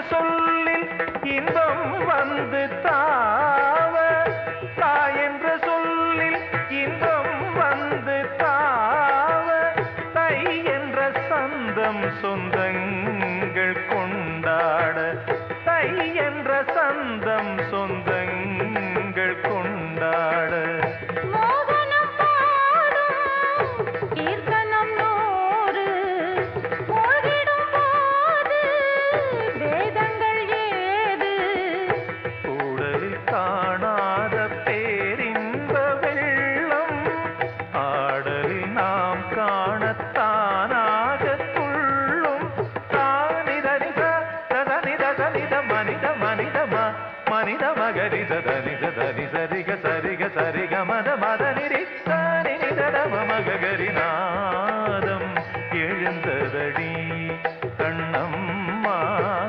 சொல்லில் இன்பம் வந்து தாவ தாய் என்ற சொல்லில் இன்பம் வந்து தாவ தை என்ற சந்தம் சொந்தங்கள் கொண்டாட தை என்ற சந்தம் சொந்தங்கள் கொண்டாட மோகனம் பாடும் கீர்த்தனம் நூறு மூழ்கிடும் போது வேதங்கள் ஏது கூடலில் காணாத பேரின்ப வெள்ளம் ஆடலில் நாம் காணத்தானாக துள்ளும் தானிதனித ததனித தனித மனித மனிதமா மனித மகரித தனித தனி சரிக சரிக சரிக மத மத நிரி தானி நிதடம மகரி நாதம் எழுந்ததடி கண்ணம்மா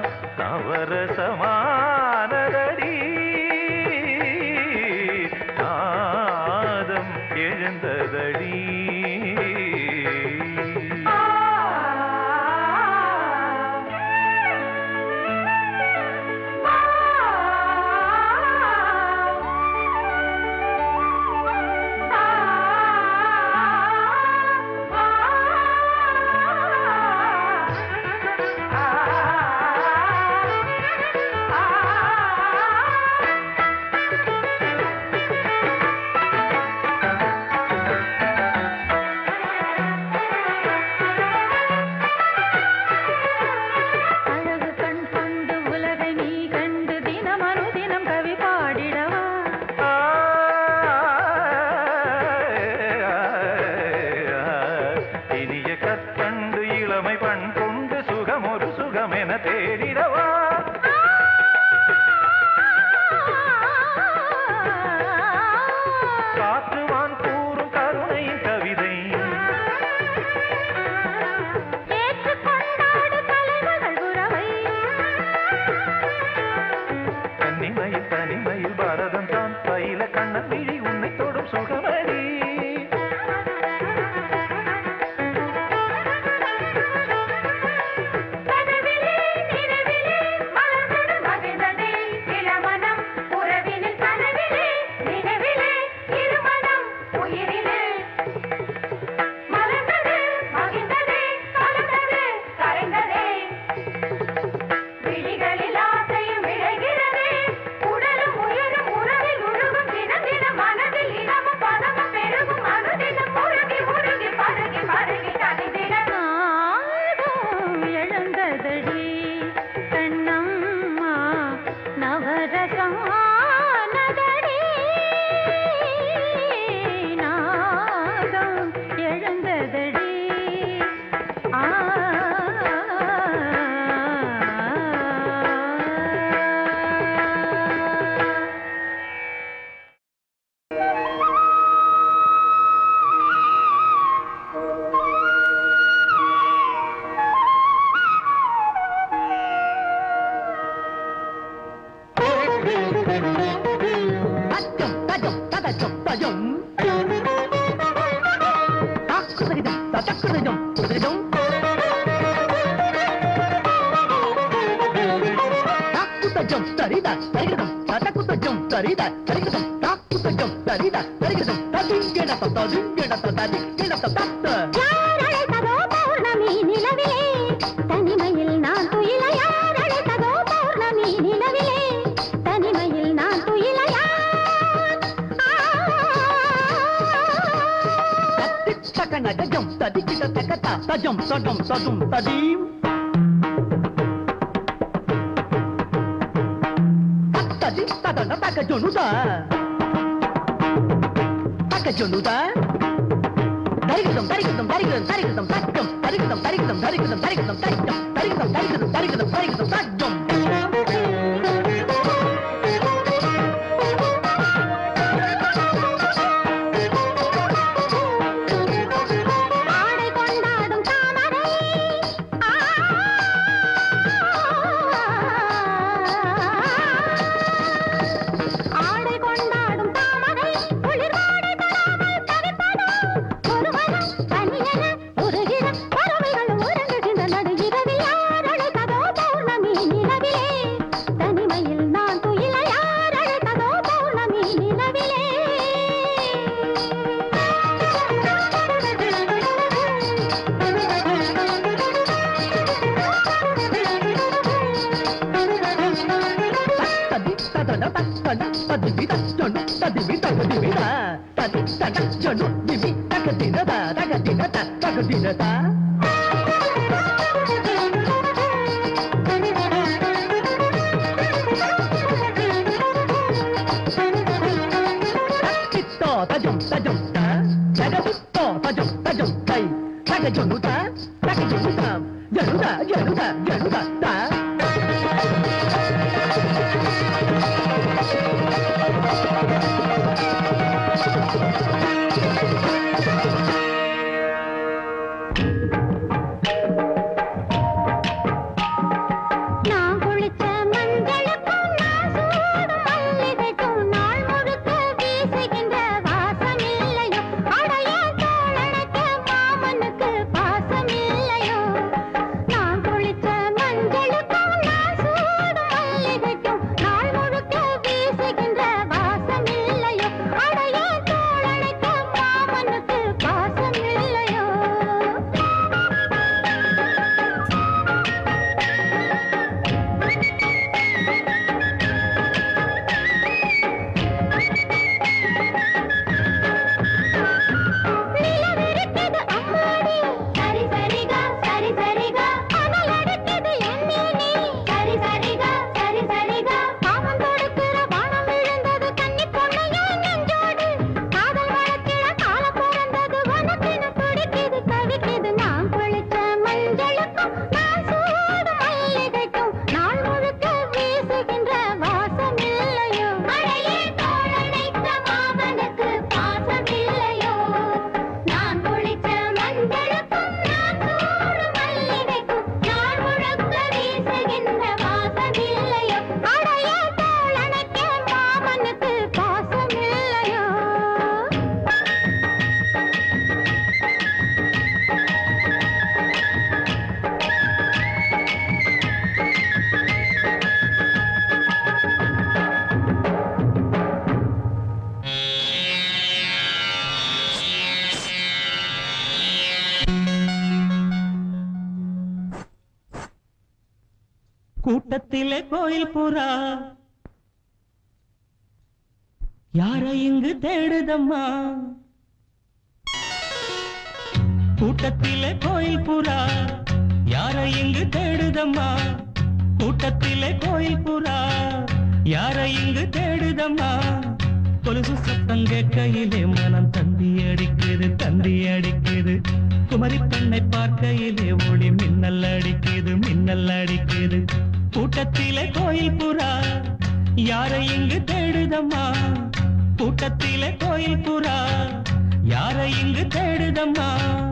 நவரசமானதடி நாதம் எழுந்ததடி அழகு கண் கொண்டு உலகை நீ கண்டு தினம் அனுதினம் கவி பாடிடவா இனிய கற்கண்டு இளமை பண் கொண்டு சுகம் ஒரு சுகம் என தேடிடவா காற்றுவான் கூறும் கருணையின் கவிதை ஏற்றுக் கொண்டாடு தலைமகள் உறவை கன்னிமையில் தனிமையில் பாரதம் தான் பயில கண்ணன் விழி உன்னை தொடும் சுகமடி கனவிலே நினைவிலே மலர்ந்தது மகிழ்ந்ததே இளமனம் உறவினில் கனவிலே நினைவிலே இருமனம் உயிரிலே மலர்ந்தது மகிழ்ந்ததே கலந்தது கரைந்ததே விழிகளில் ஆசையும் விளைகிறதே உடலும் உயிரும் உறவில் உருகும் தினம் தினம் மனதில் இனமும் பதமும் பெருகும் அனுதினம் முருகி முருகி பருகி பருகி கனிதிட நாடும் எழுந்ததடி கண்ணம்மா நவரசமானதடி நாகம் எழுந்ததடி ஆ தஜம் தஜம் ததஜம் தஜம் தாக்குதரிதம் ததக்குதரிதம் குதரிதம் தாக்குதஜம் தரித தரிகிதம் ததக்குதஜம் தரித தரிகிதம் தாக்குதஜம் தரித தரிகிதம் ததிங்கட ததிங்கட ததிங்கட தத்த யார் அழைத்ததோ பௌர்ணமி நிலவிலே தனிமையில் நான் துயில யார் அழைத்ததோ பௌர்ணமி நிலவிலே தனிமையில் நான் துயில யார் தத்திச்சகன தஜம் ததிக்கிட தகத தஜம் தஜம் தஜம் ததீம் தத்ததி ததன தக ஜொனுத தக ஜொனுத தரிகிதம் தரிகிதம் தரிகிதம் தரிகிதம் தஜம் தரிகிதம் தரிகிதம் தரிகிதம் தரிகிதம் தஜம் தரிகிதம் தரிகிதம் தரிகிதம் தரிகிதம் தஜம் ஆடை கொண்டாடும் தாமரை ஆ ஆடை கொண்டாடும் தாமரை குளிர் வாடை தராமல் தவிப்பதோ ஒரு மனம் தனியென உருகிற பறவைகள் உறங்குகின்ற நடு இரவில் யார் அழைத்ததோ பௌர்ணமி தன தன ததிவி தஜனு ததிவி தகதிவி தா ததி தன ஜனு திவி தகதின தா தகதின தா தகதின தா தித்தோ தஜம் தஜம் தா ஜகதித்தோ தஜம் தஜம் தை தகஜனு தா தகஜனு தா ஜனு தா ஜனு தா ஜனு தா தா நான் குளிச்ச மஞ்சளுக்கும் நான் சூடும் மல்லிகைக்கும் நாள் முழுக்க வீசுகின்ற வாசம் இல்லையோ அடைய தோழனுக்கு மாமனுக்கு பாசம் இல்லையோ நான் குளிச்ச மஞ்சளுக்கும் நான் சூடும் மல்லிகைக்கும் நாள் முழுக்க வீசுகின்ற வாசம் இல்லையோ அடைய தோழனுக்கு மாமனுக்கு பாசம் இல்லையோ நிலவிருக்குது அம்மாடி சரி சரிகா சரி சரிகா அனல் அடிக்குது எண்ணி சரி சரிகா சரி சரிகா பாவம் தொடுக்கிற வானம் விழுந்தது கன்னி பொண்ணையா நெஞ்சோடு காதல் வழக்கில காலம் பிறந்தது வனத்தின துடிக்குது தவிக்குது நான் குளிச்ச மஞ்சளுக்கும் நான் சூடும் மல்லிகைக்கும் நாள் முழுக்க வீசுகின்ற வாசம் இல்லையோ அழையே தோழனைத்த மாமனுக்கு பாசம் இல்லையோ நான் குளிச்ச மஞ்சளுக்கும் நான் சூடும் மல்லிகைக்கும் நாள் முழுக்க வீசுகின்ற வாசம் இல்லையோ அழையே தோழனைத்த மாமனுக்கு பாசம் இல்லையோ கூட்டத்திலே கோயில் புறா யார இங்கு தேடுதம்மா கூட்டத்திலே கோயில் புறா யார இங்கு தேடுதம்மா கூட்டத்திலே கோயில் புறா யார இங்கு தேடுதம்மா கொலுசு சத்தம் கேட்கையிலே மனம் தந்தி அடிக்குது தந்தி அடிக்குது குமரி பெண்ணை பார்க்கையிலே ஒளி மின்னல் அடிக்குது மின்னல் அடிக்குது கூட்டத்திலே கோயில் புறா யாரை இங்கு தேடுதம்மா கூட்டத்திலே கோயில் புறா யாரை இங்கு தேடுதம்மா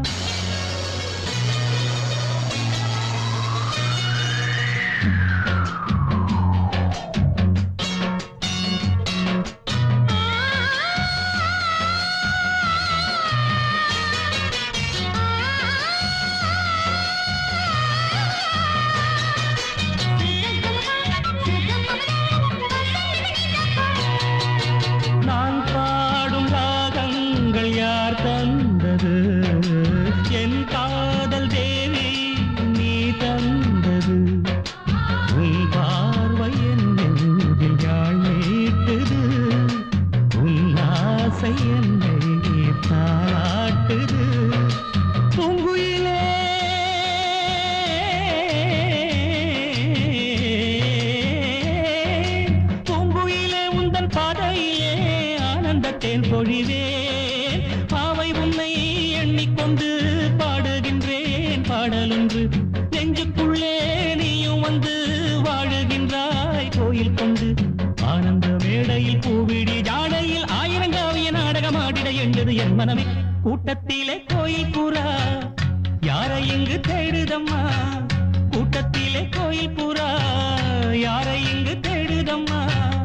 நான் பாடும் ராகங்கள் யார் தந்தது என் காதல் தேவி நீ தந்தது உன் பார்வை என் நெஞ்சில் யாழ் மீட்டுது உன் ஆசை என்னை தாளாட்டுது பூங்குயிலே பூங்குயிலே உந்தன் பாதையிலே ஆனந்தத்தேன் பொழிவேன் பாவை உன்னை எண்ணிக்கொண்டு பாடுகின்றேன் பாடலொன்று நெஞ்சுக்குள்ளே நீயும் வந்து வாழுகின்றாய் கோயில் கொண்டு ஆனந்த மேடையில் பூவிடி ஜாடையில் ஆயிரங்காவிய நாடகம் ஆடிட எண்டது என் மனமே கூட்டத்திலே கோயில் கூறா யாரை இங்கு தேடுதம்மா கூட்டத்திலே கோயில் புறா யாரை இங்கு தேடுதம்மா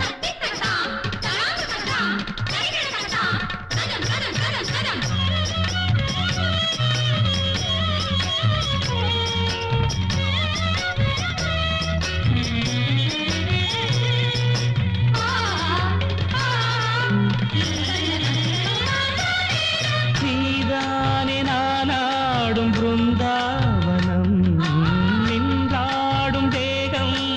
நீதானே நானாடும் பிருந்தாவனம் நின்றாடும் தேகம்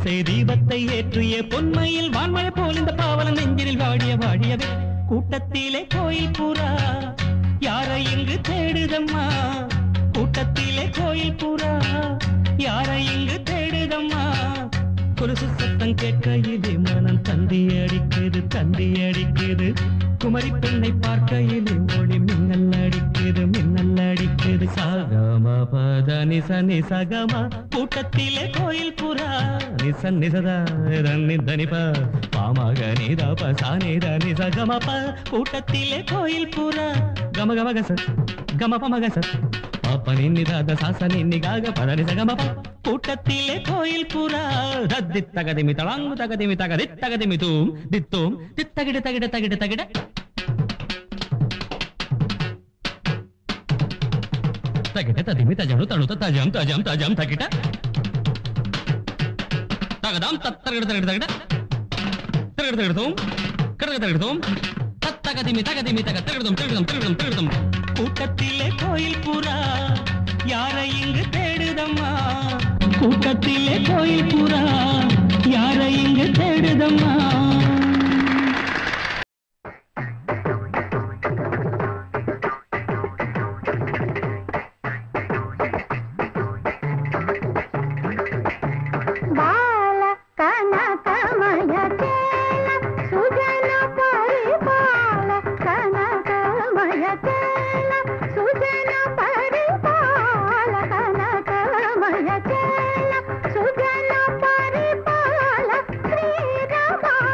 திசை தீபத்தை ஏற்றிய பொன்மையில் வான்மழை போல் இந்த பாவலன் நெஞ்சினில் வாடிய வாடியவே கூட்டத்திலே கோயில் புறா யாரை இங்கு தேடுதம்மா கூட்டத்திலே கோயில் புறா யாரை இங்கு தேடுதம்மா கொலுசு சத்தம் கேட்கையிலே மனம் தந்தி அடிக்குது தந்தி அடிக்குது குமரி பெண்ணை பார்க்கையிலே ஒளி மின்னல் அடிக்குது மின்னல் அடிக்குது சாகம பத நிச நிசகம கூட்டத்திலே கோயில் புறா நிச நிசதா தனி தனிப பாமாக நீதா பசா நீதா நிசகம ப கூட்டத்திலே கோயில் புறா கம கம கச கம பம கச பாப்ப நின்னிதாத சாச நின்னிகாக பத நிசகம ப கூட்டத்திலே கோயில் புறா தத்தி தகதிமி தளாங்கு தகதிமி தகதி தகதிமி தூம் தித்தோம் தித்தகிட தகிட தகிட தகிட తగిట తదిమి తజను తణుత తజం తజం తజం తగిట తగదాం తత్తరగడ తగడ తగడ తిరగడ తిరగడతాం కడగ తిరగడతాం தத்தகதிமி தகதிமி தக திருடம் திருடம் திருடம் திருடம் கூட்டத்திலே கோயில் புறா யாரை இங்கு தேடுதம்மா கூட்டத்திலே கோயில் புறா யாரை இங்கு தேடுதம்மா బాల కనకమయ చేల సుజన పరిపాల కనకమయ చేల సుజన పరిపాల కనకమయ చేల సుజన పరిపాల శ్రీరమా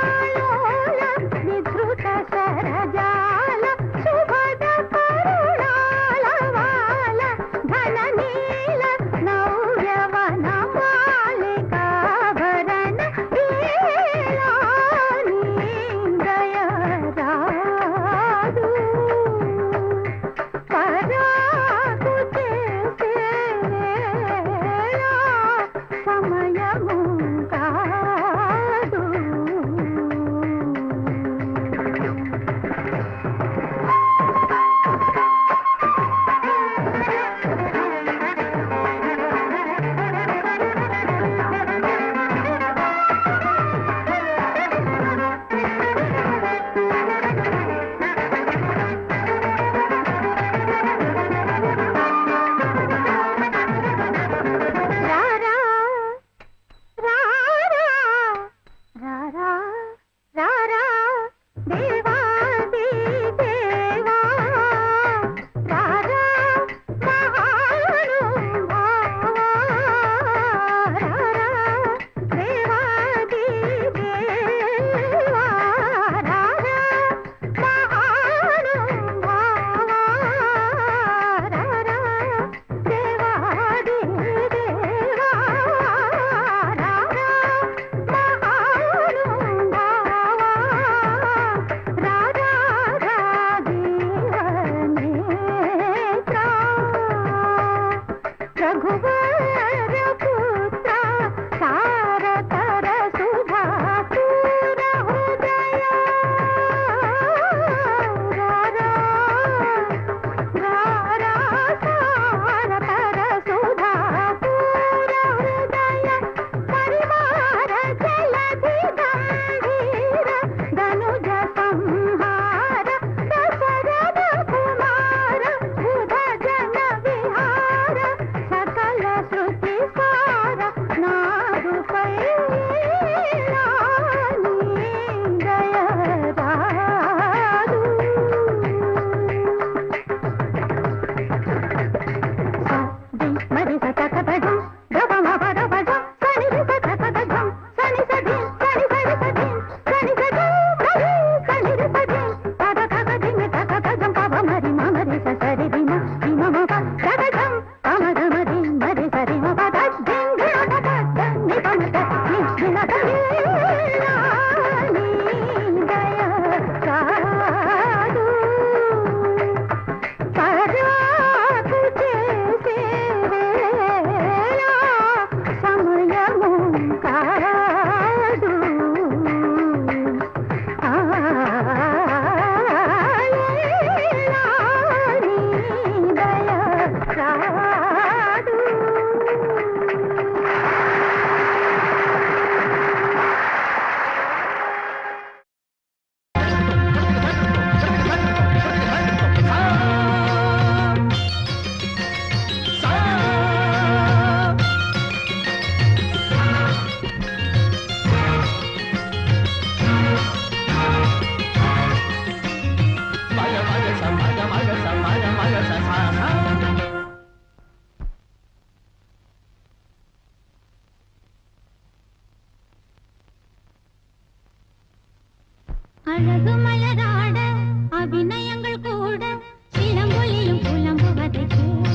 அழகு மலராட அபிநயங்கள் கூட சிலம்பொலியும் புலம்புவதை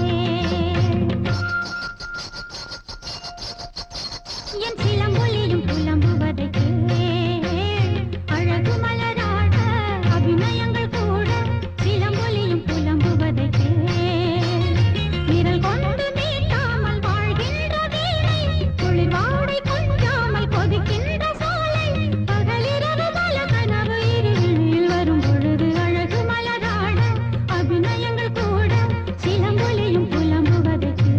என் சிலம்பொலியும் புலம்புவதை அழகு மலராட அபிநயங்கள் கூட சிலம்பொலியும் புலம்புவதை விரல் கொண்டு மீட்டாமல் வாழ்கின்ற வீணை குளிர் வாடை கொஞ்சாமல் கொதிக்கின்ற சோலை பகலிரவு பல கனவு இருளில் வரும் பொழுது அழகு மலராட அபிநயங்கள் கூட சிலம்பொலியும் புலம்புவதற்கு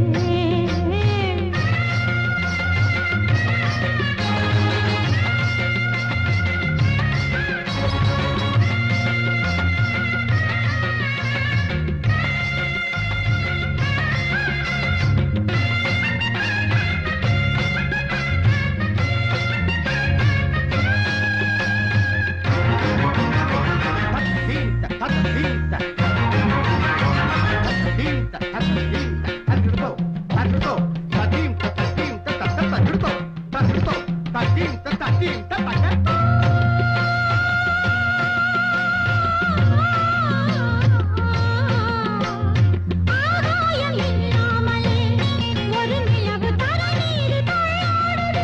ஆகாயம் இல்லாமலே ஒரு நிலவு தரநீர் தள்ளாடுது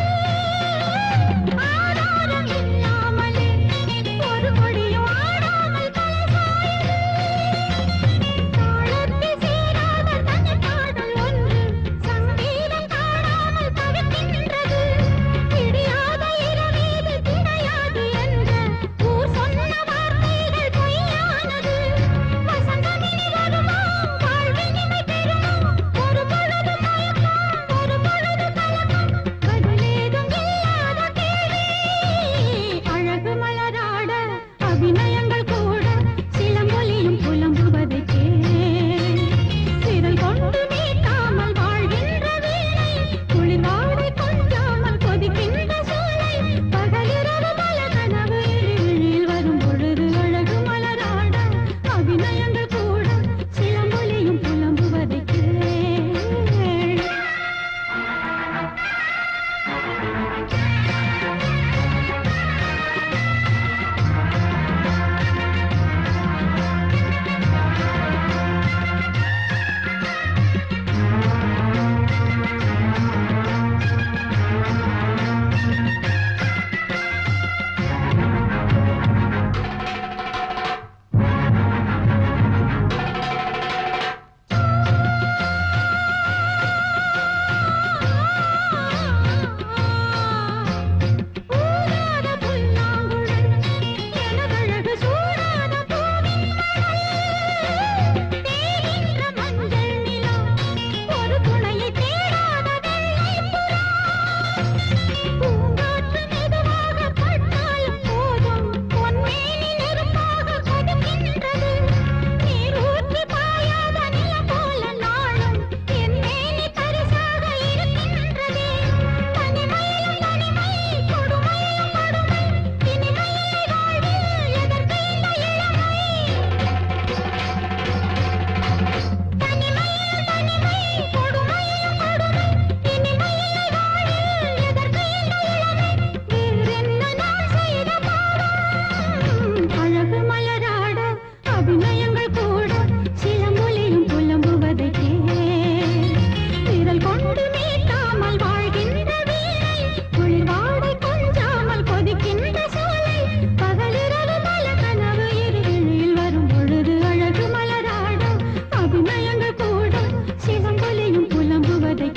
ஆதாரம் இல்லாமலே ஒரு கொடியும் ஆடாமல் தலைசாயுது தாளத்தில் சேராத தனி பாடல் ஒன்று சங்கீதம் காணாமல் தவிக்கின்றது இடியாத இரவீது கிடையாது என்ற ஊர் சொன்ன வார்த்தைகள் பொய்யானது வசந்தமினி வருமா வாழ்வினிமை பெறுமா ஒரு பொழுது மயக்கம் ஒரு பொழுது கலக்கம் பதிலேதும் இல்லாத கேள்வி அழகு மலராட அபிநயங்கள் கூட சிலம்பொலியும் புலம்புவதை விரல் கொண்டு நீட்டாமல் வாழ்கின்ற வீணை குளிர் வாடை கொஞ்சாமல் கொதிக்கின்ற சோலை பகலிரவு பல கனவு இருளில் வரும் பொழுது அழகு மலராட அபிநயங்கள் கூட சிலம்பொலியும் புலம்புவதை ஊராத புல்லாங்குழல் எனதழகு சூடாத பூவின் மணல் தேகின்ற மஞ்சள் நிலா ஒரு துணையை தேடாத வெள்ளை புறா பூங்காற்று மெதுவாக பட்டாலும் போதும் பொன்மேனி நெருப்பாக கொதிக்கின்றது நீர் ஊற்றி பாயாத நிலம் போல நாளும் என் மேனி பரிசாக இருக்கின்றதே தனிமையிலும் தனிமை கொடுமையிலும் கொடுமை இனிமையில்லை வாழ்வில் எதற்கு இந்த இளமை தனிமையிலும் தனிமை கொடுமையிலும் கொடுமை இனிமையில்லை வாழ்வில் எதற்கு இந்த இளமை வேறென்ன நான் செய்த பாவம் அழகு மலராட அபிநயங்கள் கூட சிலம்பொலியும் புலம்புவதை விரல் கொண்டு மீட்டாமல் வாழ்கின்ற வீணை குளிர் வாடை கொஞ்சாமல் கொதிக்கின்ற சோலை பகலிரவு பல கனவு இருளில் வரும் பொழுது அழகு மலராட அபிநயங்கள் கூட சிலம்பொலியும் புலம்புவதை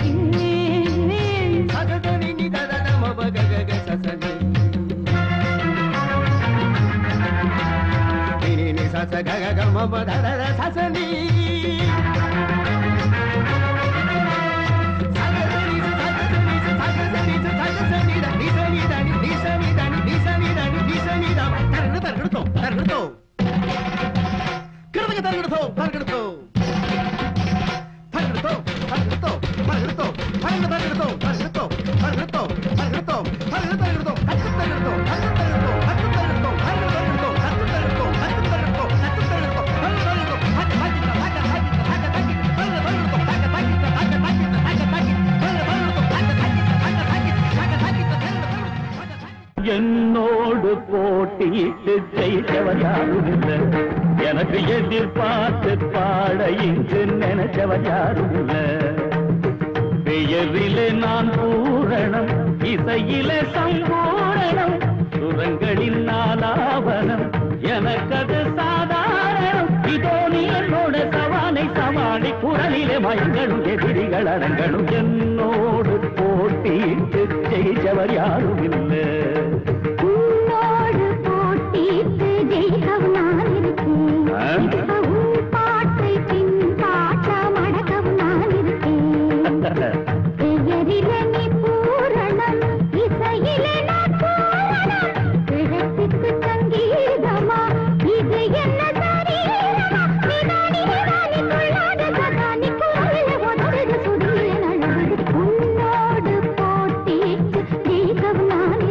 என்னோடு என்னோடு போட்டியிட்டு ஜெயிச்சவர் யாரும் இல்லை எனக்கு எதிர்பார்த்து பாட இங்கு நினைச்சவர் யாரும் இல்லை பெயரிலே நான் பூரணம் இசையிலே சம்பூரணம் சுரங்களின் நாலாவனம் எனக்கது சாதாரணம் இதோ நீ என்னோட சவாலை சவாலை குரலிலே மயங்களும் எதிரிகள் அடங்களும் என்னோடு போட்டியிட்டு ஜெயிச்சவர் யாரும் இல்லை உன்னோடு போட்டியிட்டு ஜெயிக்கவும் நான் இருக்கேன் ஆ? இப்ப உன் பாட்டை பின் பாட்டாம் அடக்கவும் நான் இருக்கேன் பெயரிலே நீ பூரணம் இசையிலே நான் பூரணம் கிழக்குக்கு சங்கீதமா இது என்ன சரீரமா நிதானி நிதானி துள்ளாத சதானி குரலிலே ஒதறுது சுதியிலே நழுவுது உன்னோடு போட்டியிட்டு ஜெயிக்கவும் நான்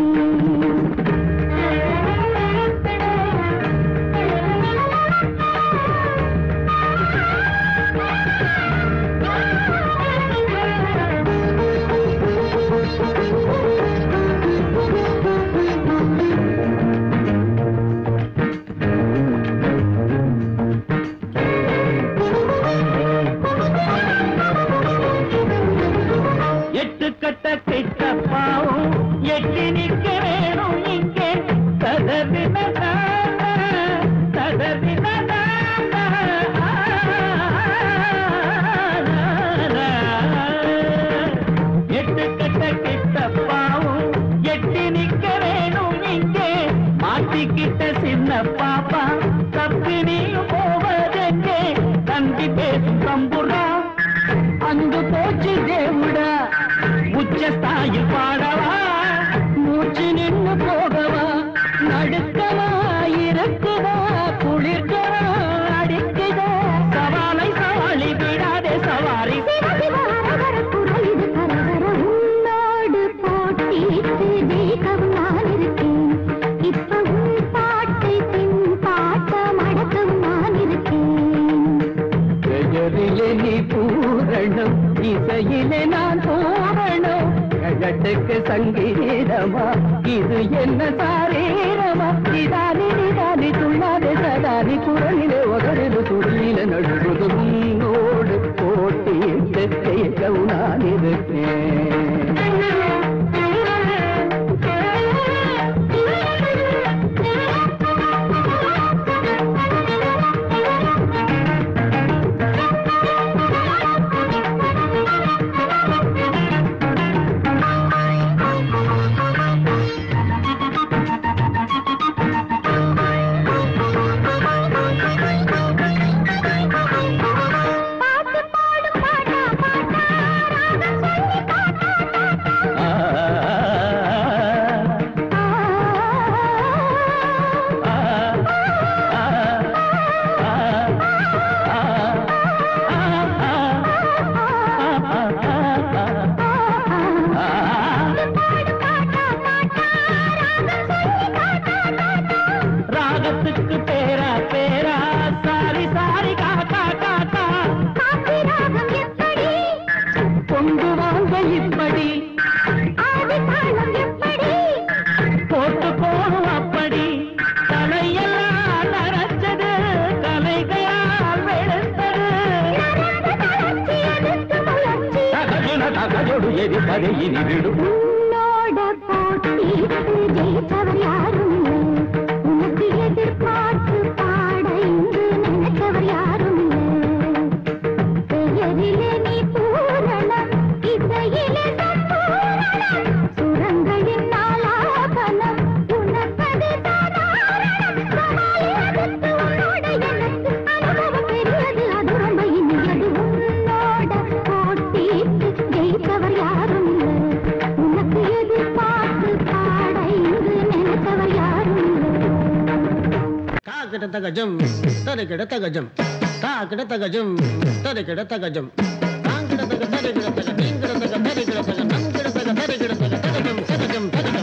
எட்டு கட்ட கிட்ட பாவம் எட்டி நிக்க வேணும் இங்கே ததறின ததறின எட்டு கட்ட கிட்ட பாவம் எட்டி நிக்க வேணும் இங்கே மாட்டிக்கிட்ட சின்ன பாப்பா தப்பி நீயும் போவதெங்கே தம்பி பேசும் தம்புரா அங்கு போச்சு தேவுடா உச்ச ஸ்தாயில் பாடவா மூச்சு நின்னு போகவா நடுக்கவா இருக்குதா குளிர்கவா அடிக்குதா சவாலை சவாலி விடாதே சவாரி உன்னோடு போட்டியிட்டு ஜெயிக்கவும் நான் இருக்கேன் இப்ப உன் பாட்டை பின் பாட்டம் அடக்கவும் நான் இருக்கேன் பெயரிலே நீ பூரணம் இசையிலே நான் பூரணம் கழட்டுக்கு சங்கீதமா இது என்ன சாரீரமா இதானி நிதானி துள்ளாதே சதானி குரலிலே ஒதறிது துடியில நடுவது உன்னோடு போட்டியிட்டு ஜெயிக்கவும் நான் இருக்கேன் பாட்டு பாடும் பாட்டா பாட்டா ராகம் சொல்லி பாட்டா பாட்டா ராகத்துக்கு பேரா பேரா சாரி சாரி காக்கா காக்கா காப்பி ராகம் எப்படி கொண்டு வாங்க இப்படி ஆதி தாளம் எப்படி போட்டு போகும் அப்படி தலையெல்லாம் நரைச்சது கலைகையால் வெளுத்தது தளர்ச்சி எதிர்த்து முயற்சி தகஜுன தகஜொடு எரிப்பதை இனி விடும் உன்னோட போட்டியிட்டு ஜெயித்தவர் யாரும் இல்லை உனக்கு எதிர்பார்த்து பாட இங்கு நினைத்தவர் யாரும் இல்லை பெயரிலே நீ பூரணம் இசையிலே சம்பூரணம் சுரங்களின் நாளாபனம் உனக்கது சாதாரணம் சவாலை எதிர்த்து உன்னோட எனக்கு அனுபவம் பெரியது அது ரொம்ப இனியது உன்னோட போட்டியிட்டு ஜெயித்தவர் யாரும் இல்லை உனக்கு எதிர்பார்த்து பாட இங்கு நினைத்தவர் யாரும் இல்லை காக்கிட தகஜம் தருகிட தகஜம் காக்கிட தகஜம் தருகிட தகஜம் காங்கிட தக தருகிட தக நீங்கிட தக தருகிட தக நங்கிட தக தருகிட தக தகஜம் தகஜம் தகஜம்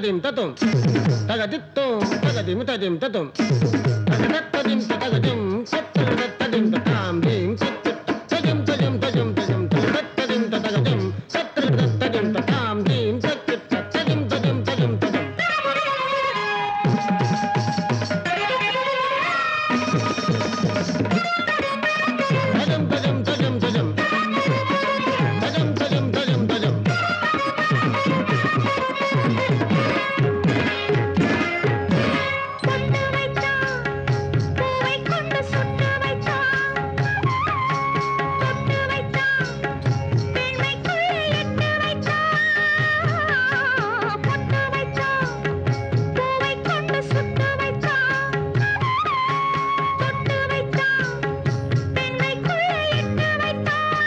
ததிம் தத்தும் தகதித்தும் தகதிம் ததிம் தத்தும் தகதத்ததிம் தகதிம் சத்திரதத்ததிம் ததாம் தீம் சத்து ததிம் ததிம் ததிம் ததிம் தகதத்ததிம் தகதிம் சத்திரதத்ததிம் ததாம் தீம் சத்து ததிம் ததிம் ததிம் ததிம் தஜம் தஜம் தஜம் தஜம் தஜம் தஜம் தஜம் தஜம் பொட்டு வைத்தான் பூவை கொண்டு சுட்டு வைத்தான் தொட்டு வைத்தான் பெண்மைக்குள்ளே எட்டு வைத்தான் பொட்டு வைத்தான் பூவை கொண்டு சுட்டு வைத்தான் தொட்டு வைத்தான் பெண்மைக்குள்ளே எட்டு வைத்தான்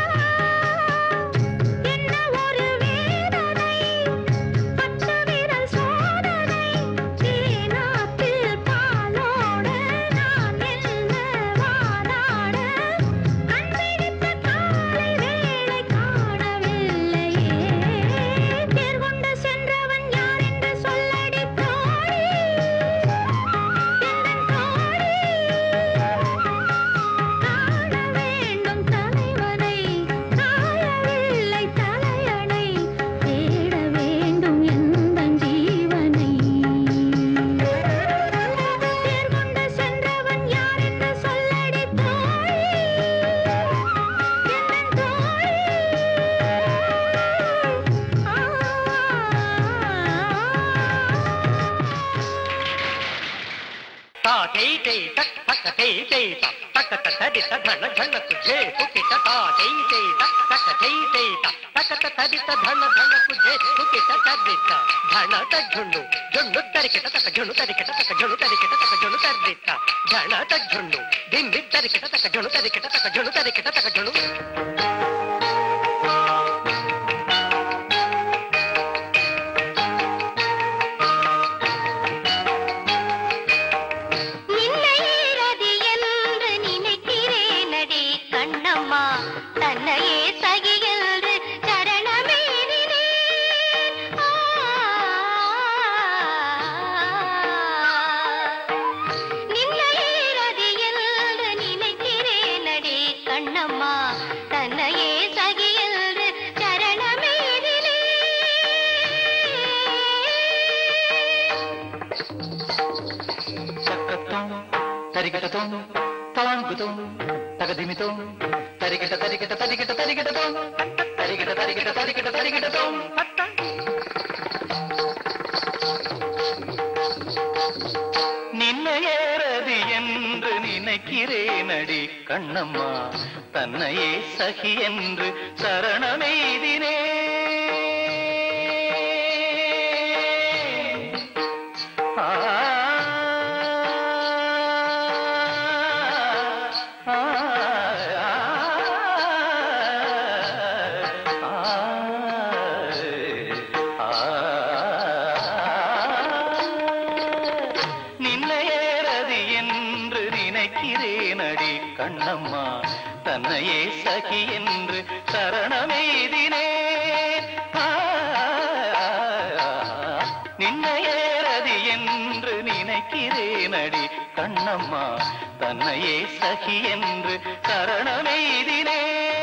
என்ன ஒரு வேதனை பச்சை விரல் சோதனை தேனாத்தில் பாலோட நான் என்ன வாதாட கண்பிடித்த காலை வேளை காணவில்லையே தேர் கொண்டு சென்றவன் யார் என்று சொல்லடி தோழி எந்தன் தோழி காண வேண்டும் தலைவனை காயவில்லை தலையணை தேட வேண்டும் எந்தன் ஜீவனை தேர் கொண்டு சென்றவன் யார் என்று சொல்லடி தோழி எந்தன் தோழி ತಾ ತೈ ತೈ ತಕ್ ತಕ್ಕ ತೈ ತೈ ತ ತಕ್ಕ ತ ತದಿ ತ ಧಣ ಧಣ ಕುಜೆ ಕುಕಿಟ ತಾ ತೈ ತೈ ತಕ್ ತಕ್ಕ ತೈ ತೈ ತ ತಕ್ಕ ತ ತದಿ ತ ಧಣ ಧಣ ಕುಜೆ ಕುಕಿಟ ತದಿ ತ ಧಣ ತ ಝುಂಡು ಝುಂಡು ತರಿಕಿಟ ತಕ ಝುಂಡು ತರಿಕಿಟ ತಕ ಝುಂಡು ತರಿಕಿಟ ತಕ ಝುಂಡು ತರ್ದಿ ತ ಧಣ ತ ಝುಂಡು ದಿಂಬಿ ತರಿಕಿಟ ತಕ ಝುಂಡು ತರಿಕಿಟ ತಕ ಝುಂಡು ತರಿಕಿಟ ತಕ ಝುಂಡು நின்னையேறது என்று நினைக்கிறேனடி கண்ணம்மா தன்னையே சகி என்று சரணமேறினேன் ஆ. நின்னையேறது என்று நினைக்கிறேனடி கண்ணம்மா தன்னையே சகி என்று சரணமேறினேன் చక్కత్వం తరిగటతం తలాంగుతం తగదిమితం తరిగట తరిగట తరిగట తరిగటతం తరిగట తరిగట తరిగట తరిగటతం நின்னையேறது என்று நினைக்கிறேனடி கண்ணம்மா தன்னையே சகி என்று சரணமெய்தினே ஆ ஆ நின்னையேறது என்று நினைக்கிறேனடி கண்ணம்மா தன்னையே சகி என்று சரணமெய்தினே நின்னையேறது என்று நினைக்கிறேனடி கண்ணம்மா தன்னையே சகி என்று சரணமெய்தினே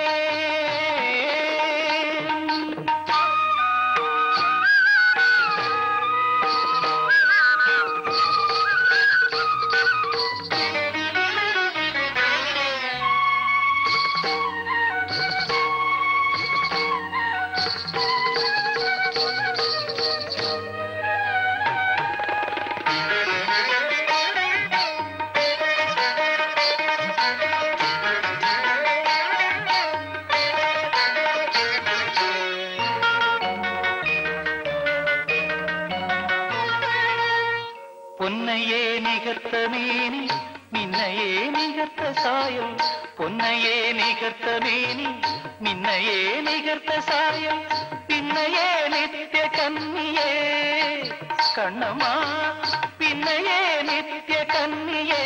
பொன்னையே நிகர்த்த மேனி மின்னையே நிகர்த்த சாயம் பொன்னையே நிகர்த்த மேனி மின்னையே நிகர்த்த சாயம் பின்னையே நித்திய கன்னியே கண்ணம்மா பின்னையே நித்திய கன்னியே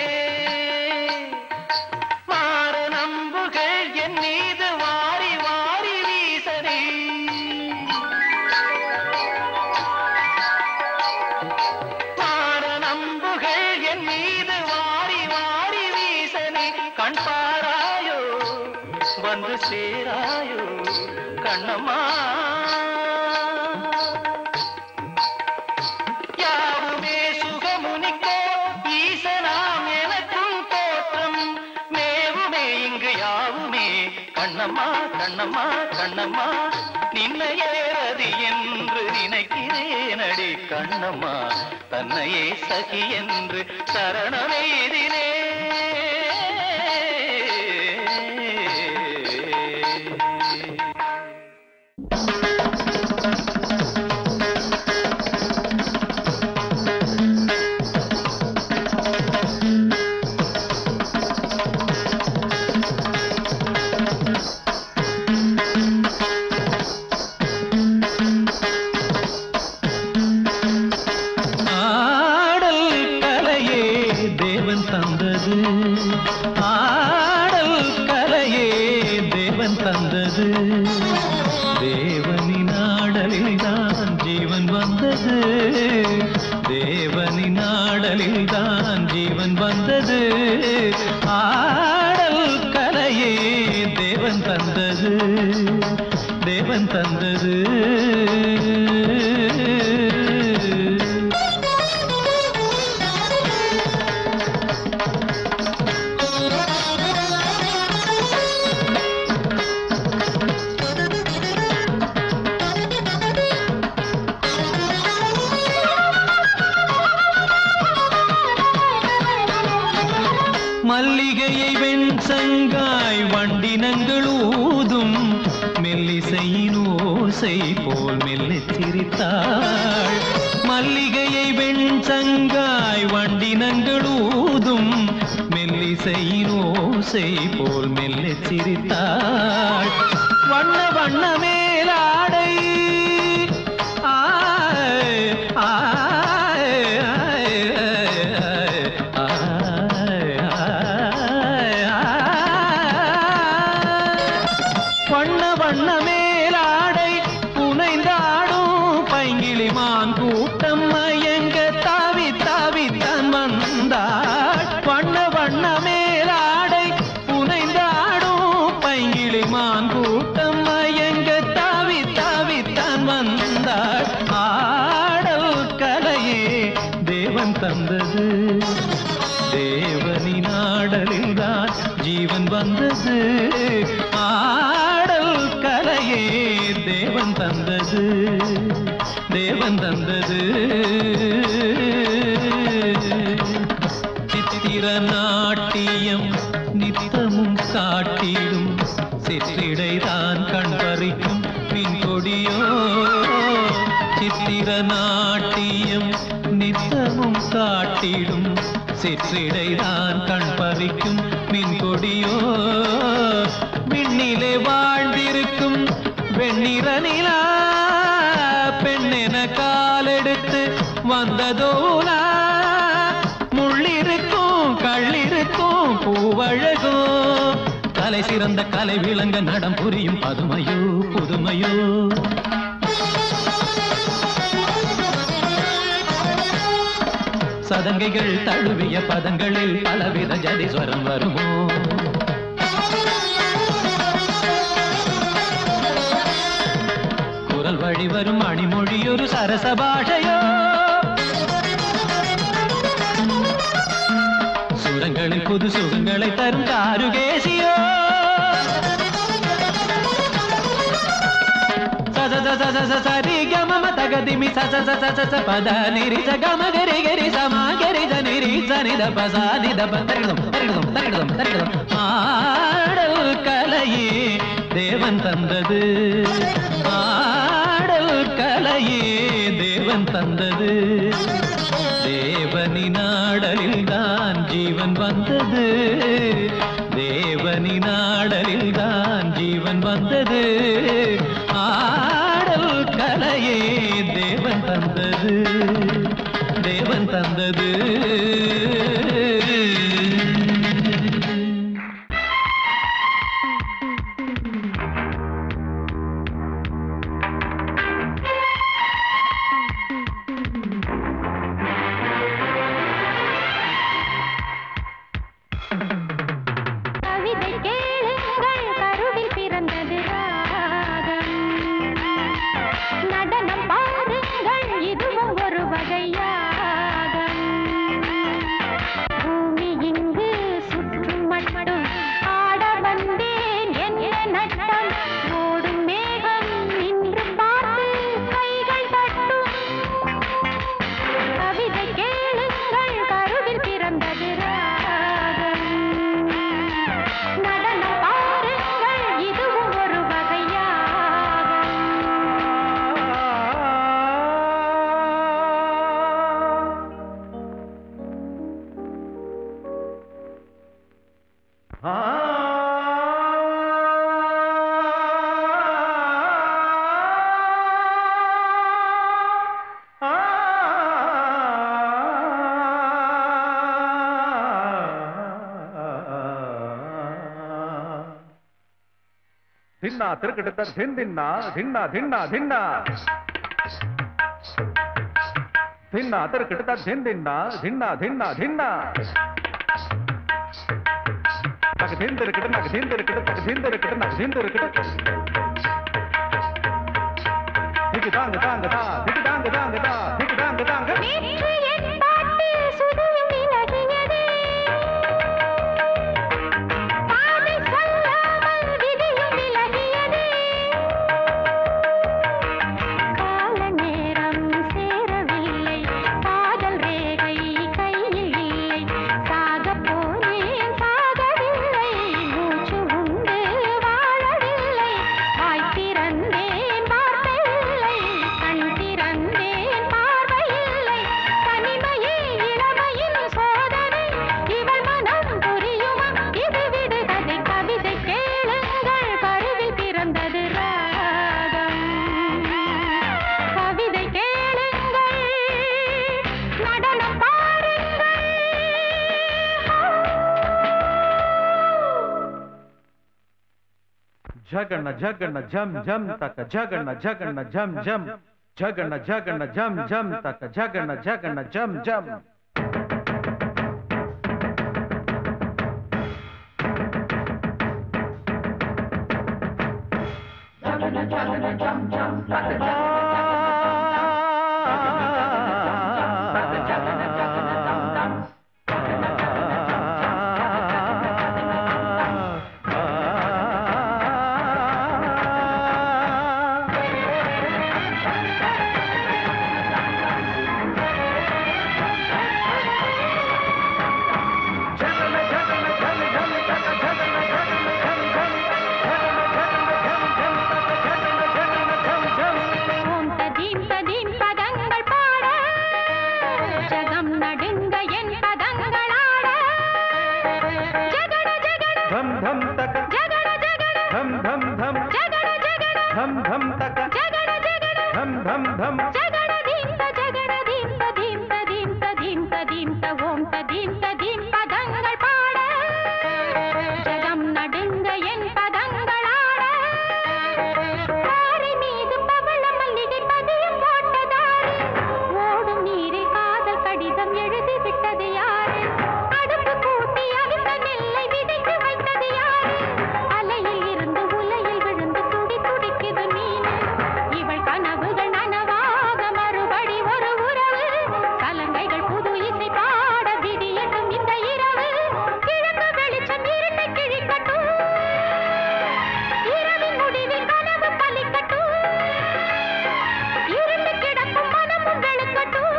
மாற நம்புகள் என் மீது வாரி வாரி வீசனே பேராயோ கண்ணம்மா யாவுமே சுகமுனிக்கோ ஈசனாம் எனக்கும் தோற்றம் மேவுமே இங்கு யாவுமே கண்ணம்மா கண்ணம்மா கண்ணம்மா நின்னையேறது என்று நினைக்கிறேனடி கண்ணம்மா தன்னையே சகி என்று சரணமெய்தினே ஆடல் கலையே தேவன் தந்தது ஆடல் கலையே தேவன் தந்தது தேவனின் ஆடலில் தான் ஜீவன் வந்தது தேவனின் ஆடலில் தான் ஜீவன் வந்தது ஆடல் கலையே தேவன் தந்தது தேவன் தந்தது மல்லிகையை வெண்சங்காய் வண்டினங்கள் ஊதும் மெல்லிசையின் ஓசை போல் மெல்லச் சிரித்தாள் மல்லிகையை வெண்சங்காய் வண்டினங்கள் ஊதும் மெல்லிசையின் ஓசை போல் மெல்லச் சிரித்தாள் வண்ண வண்ண மேலாடை ஆய், ஆய், ஆய், ஆய், ஆய், ஆய், ஆய். வண்ண வண்ண மேலாடை புனைந்தாடும் பைங்கிளிமான் கூட்டம் மயங்க தாவி தாவி தான் வந்தாள் வண்ண வண்ண மேலாடை புனைந்தாடும் பைங்கிளிமான் கூட்டம் மயங்க தாவி தாவி தான் வந்தாள் ஆடல் கலையே தேவன் தந்தது தேவனின் ஆடலில் தான் ஜீவன் வந்தது ஆடல் கலையே தேவன் தந்தது தேவன் தந்தது சித்திர நாட்டியம் நித்தமும் காட்டிடும் சிற்றிடைதான் கண் பறிக்கும் மின் கொடியோ சித்திர நாட்டியம் நித்தமும் காட்டிடும் சிற்றிடைதான் கண் பறிக்கும் மின் கொடியோ விண்ணிலே வாழ்ந்திருக்கும் வெண்ணிற நிலா பெண்ணென காலெடுத்து வந்ததோலா முள்ளிருக்கும் கள்ளிருக்கும் பூவழகும் கலை சிறந்த கலை விளங்க நடம் புரியும் பதுமையோ புதுமையோ சதங்கைகள் தழுவிய பதங்களில் பலவித ஜதிஸ்வரம் வருமோ குரல் வழி வரும் மணிமொழி ஒரு சரச பாஷையோ சுரங்களில் புது சுகங்களை தரும் காருகேசியோ சத சத சத சரி கம தகதிமி சச சச சச பத நிரி ச கம கரி கரி சமா கரி ச நிரி ச நித பச நித ப தரிடம் தரிடம் தரிடம் தரிடம் ஆடல் கலையே தேவன் தந்தது ஆடல் கலையே தேவன் தந்தது தேவனின் ஆடலில் தான் ஜீவன் வந்தது தேவனின் ஆடலில் தான் ஜீவன் வந்தது ஆடல் கலையே தேவன் தந்தது தேவன் தந்தது கவிதை கேளுங்கள் கருவில் பிறந்த தின்னா திருக்கிட்ட திந்தின்னா தின்னா தின்னா தின்னா தின்னா திருக்கிட்ட திந்தின்னா தின்னா தின்னா தின்னா నాకు దిందరికట నాకు దిందరికట నాకు దిందరికట నాకు దిందరికట దిగి దాంగ దాంగ దా దిగి దాంగ దాంగ దా దిగి దాంగ దాంగ நேற்று என் பாட்டில் சுதியும் விலகியதே பாதை சொல்லாமல் விதியும் விலகியதே கால நேரம் சேரவில்லை காதல் ரேகை கையில் இல்லை சாகப் போனேன் சாகவில்லை மூச்சு உண்டு வாழவில்லை வாய் திறந்தேன் வார்த்தை இல்லை கண் திறந்தேன் பார்வை இல்லை தனிமையே இளமையின் சோதனை இவள் மனம் புரியுமா இது விடுகதை கவிதை கேளுங்கள் கருவில் பிறந்தது ராகம் கவிதை கேளுங்கள் நடனம் பாருங்கள் జగన్న జగన్న జం జం తక జగన్న జగన్న జం జం జగన్న జగన్న జం జం తక జగన్న జగన్న జం జం ஓம் ததீம் ததீம் பதங்கள் பாட ஜகம் நடுங்க என் பதங்கள் ஆட ஜகட ஜகட ధం ధం తక ஜகட ஜகட ధం ధం ధం ஜகட ஜகட ధం ధం తక ஜகட ஜகட ధం ధం ధం ஜகட தீம் த ஜகட தீம் த தீம் த தீம் த தீம் த தீம் த ஓம் ததீம் ததீம் பதங்கள் பாட ஜகம் நடுங்க என் பதங்கள் ஆட பாறை மீது பவள மல்லிகை பதியம் போட்டதாரு ஓடும் நீரில் காதல் கடிதம் எழுதி விட்டது யாரு அடுப்பு கூட்டி அவித்த நெல்லை விதைத்து வைத்தது யாரு அலையில் இருந்து உலையில் விழுந்து துடி துடிக்குது மீன் இவள் கனவுகள் நனவாக மறுபடி ஒரு உறவு சலங்கைகள் புது இசை பாட விடியட்டும் இந்த இரவு கிழக்கு வெளிச்சம் இருட்டை கிழிக்கட்டும் இரவின் முடிவில் கனவு பலிக்கட்டும் இருண்டு கிடக்கும் மனமும் வெளுக்கட்டும்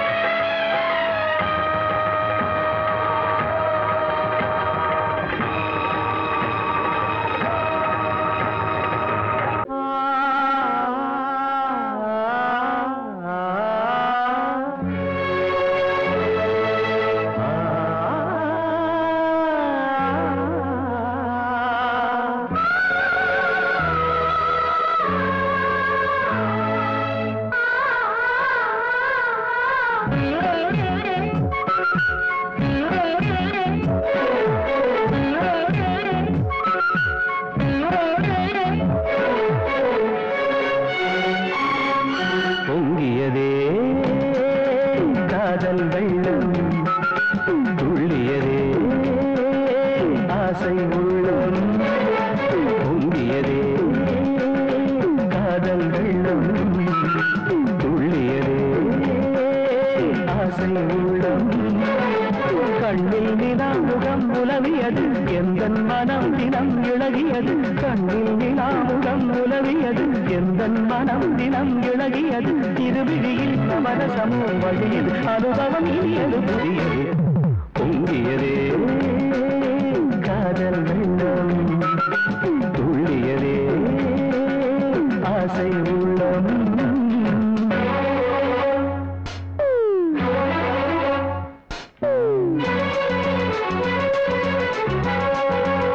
பொங்கியதே காதல் வெள்ளம் துள்ளியதே ஆசை உள்ளம் பொங்கியதே காதல் வெள்ளம் துள்ளியதே ஆசை உள்ளம் கண்ணில் நிலா முகம் உலவியது எந்த மனம் தினம் இழகியது கண்ணில் நிலா முகம் உலவியது எந்த மனம் தினம் இழகியது திருவிழியில் மனசமும் வழியது அனுபவம் இனியது புதியது பொங்கியதே காதல் வெள்ளம் துள்ளியதே ஆசை உள்ளம் ஆ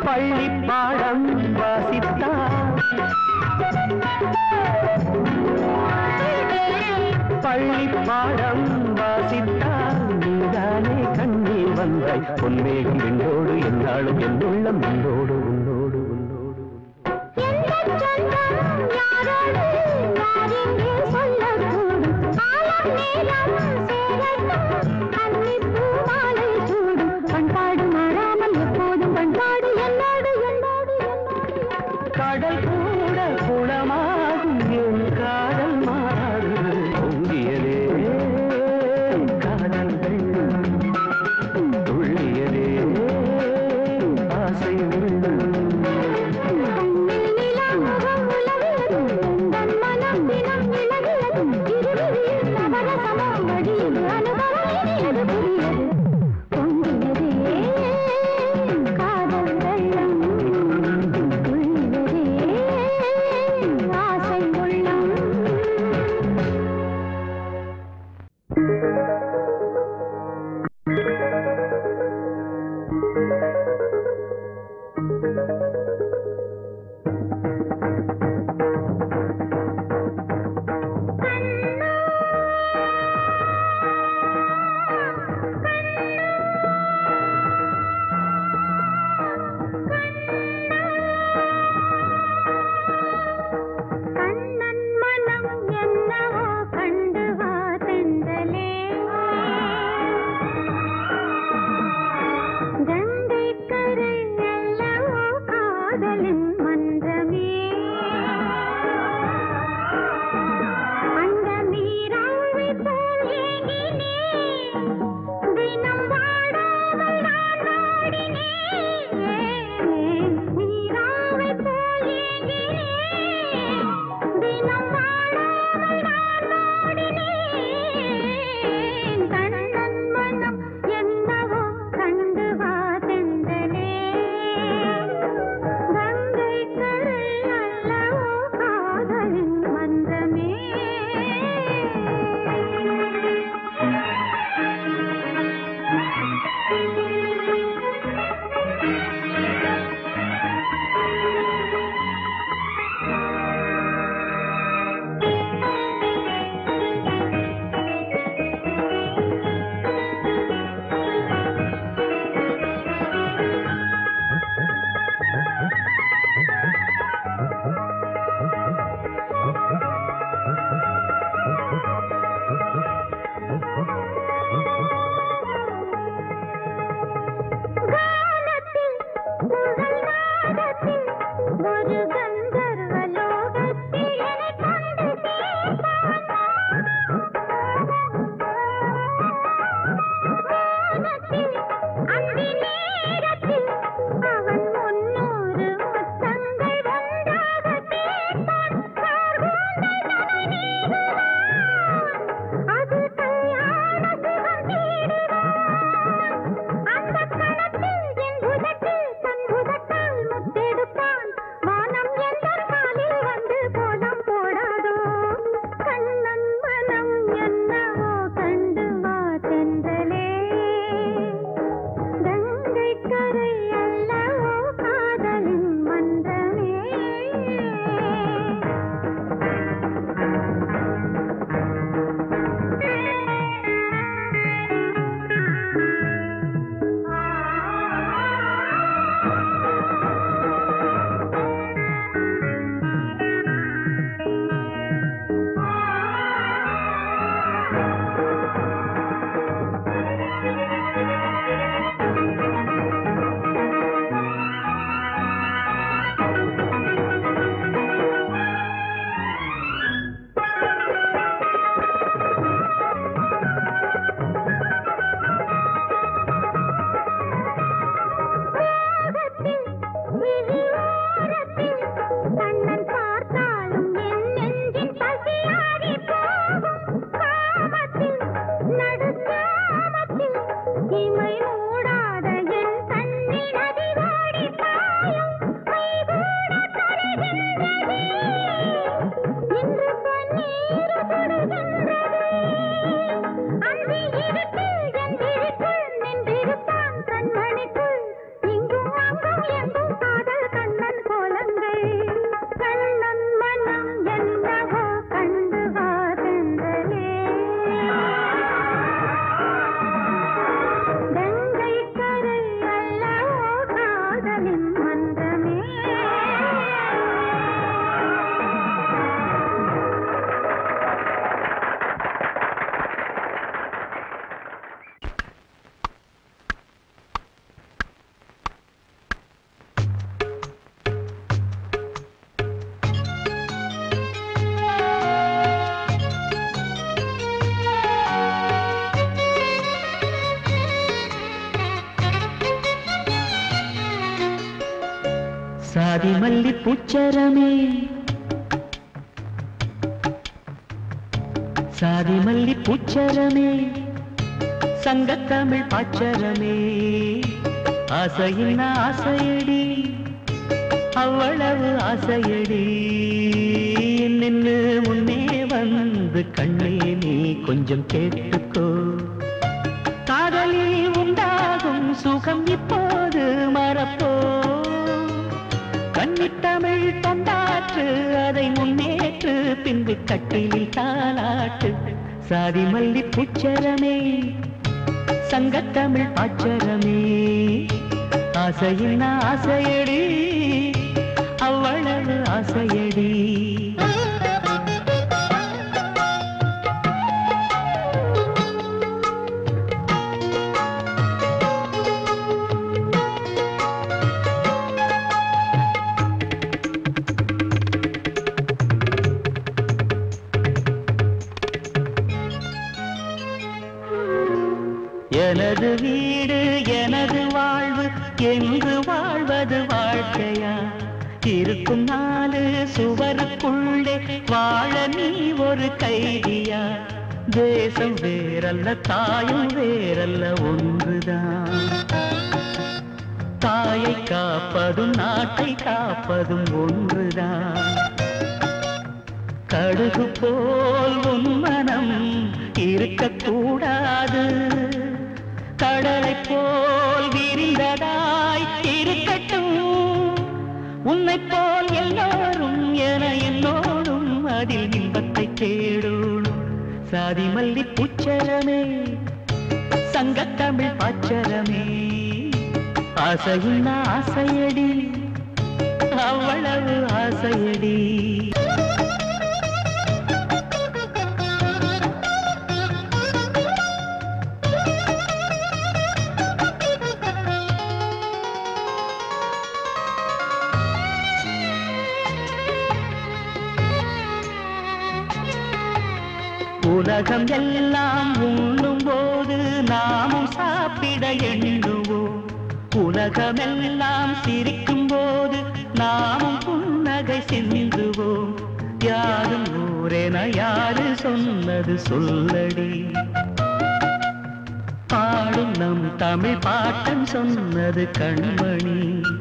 பள்ளி பாடம் வாசித்தார் பள்ளி பாடம் வாசித்தால் நீதானே கண்ணீர் வந்தாய் பொன்மேகம் விண்ணோடு என்னாலும் என்னுள்ளம் உன்னோடு உன்னோடு உன்னோடு எந்தச் சொந்தம் யாரோடு யாரெங்கே சொல்லக்கூடும் காலம் நேரம் சேரட்டும் கன்னிப் பூமாலை சூடும் பண்பாடு மாறாமல் எப்போதும் பண்பாடு என்னோடு என்னோடு என்னோடு கடல் கூட குளமாகும் என் காதல் மாறாது பொங்கியதே காதல் வெள்ளம் துள்ளியதே ஆசை உள்ளம் கண்ணில் நிலா முகம் உலவியது எந்தன் மனம் தினம் இழகியது இருவிழியில் நவரசமோ வழியில் அனுபவம் இனியது புரியது பொங்கியதே காதல் வெள்ளம் துள்ளியதே ஆசை உள்ளம் கண்ணன் மனம் என்னவோ கண்டு வா தென்றலே கங்கை கரை அல்லவோ காதலின் மன்றமே அந்த நீராவி போல் ஏங்கினேன் தினம் வாடாமல் நான் வாடினேன் நீராவி போல் ஏங்கினேன் தினம் வாடாமல் நான் வாடினேன் கண்ணன் மனம் என்னவோ கண்டு வா தென்றலே கங்கை கரை அல்லவோ காதலின் மன்றமே கானத்தில் குழல் நாதத்தில் ஒரு கந்தர்வ லோகத்தில் என்னைக் கொண்டு சேர்த்தான் வானத்தில் அந்தி நேரத்தில் அவன் முன்னூறு முத்தங்கள் ஒன்றாக கேட்டான் கார்கூந்தல் தனை நீகுவான் அது கல்யாண சுகம் தேடுவான் அந்த கணத்தில் என் உதட்டில் தன் உதட்டால் முத்தெடுப்பான் வானம் எந்தன் காலில் வந்து கோலம் போடாதோ கண்ணன் மனம் என்னவோ கண்டு வா தென்றலே கங்கை கரை அல்லவோ காதலின் மன்றமே மோகத்தில் விழியோரத்தில் கண்ணன் பார்த்தாலும் என் நெஞ்சின் பசியாறி போகும் காமத்தில் நடுச்சாமத்தில் இமை மூடாத என் கண்ணின் அதிவோடி பாயும் மைகூட கரைகின்றதே இன்று பன்னீர் சுடுகின்றதே அந்தி இருட்டில் என் விழிக்குள் நின்றிருப்பான் கண்மணிக்குள் இங்கும் அங்கும் எங்கும் சாதி மல்லி பூச்சரமே சாதி மல்லி பூச்சரமே சங்கத்தமிழ் பாச்சரமே ஆசையின் ஆசையடி அவ்வளவு ஆசையடி நின்னு முன்னே வந்து கண்ணே நீ கொஞ்சம் கேட்டுக்கோ காதலில் உண்டாகும் சுகம் இப்போது மறப்போ கன்னித்தமிழ் தொண்டாற்று அதை முன்னேற்று பின்பு கட்டிலில் தாளாட்டு சாதி மல்லி பூச்சரமே சங்கத்தமிழ் பாச்சரமே ஆசையின் ஆசையடி அவ்வளவு ஆசையடி எனது வீடு எனது வாழ்வு என்று வாழ்வது வாழ்க்கையா இருக்கும் நாலு சுவருக்குள்ளே வாழ நீ ஒரு கைதியா தேசம் வேறல்ல தாயும் வேறல்ல ஒன்றுதான் தாயை காப்பதும் நாட்டை காப்பதும் ஒன்றுதான் கடுகு போல் உன் மனம் இருக்கக்கூடாது கடலை போல் விரிந்ததாய் இருக்கட்டும் உன்னை போல் எல்லோரும் என என்னோடும் அதில் இன்பத்தை தேடணும் சாதி மல்லி பூச்சரமே சங்கத்தமிழ் பாச்சரமே ஆசையின் ஆசையடி அவ்வளவு ஆசையடி உலகம் எல்லாம் உண்ணும் போது நாமும் சாப்பிட எண்ணுவோம் உலகமெல்லாம் சிரிக்கும் போது நாமும் புன்னகை சிந்துவோம் யாரும் ஊரென யாரு சொன்னது சொல்லடி பாடும் நம் தமிழ் பாட்டன் சொன்னது கண்மணி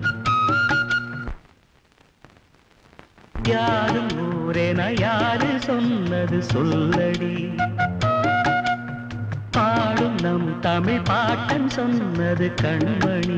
யாரும் ஊரென யாரு சொன்னது சொல்லடி பாடும் நம் தமிழ் பாட்டன் சொன்னது கண்மணி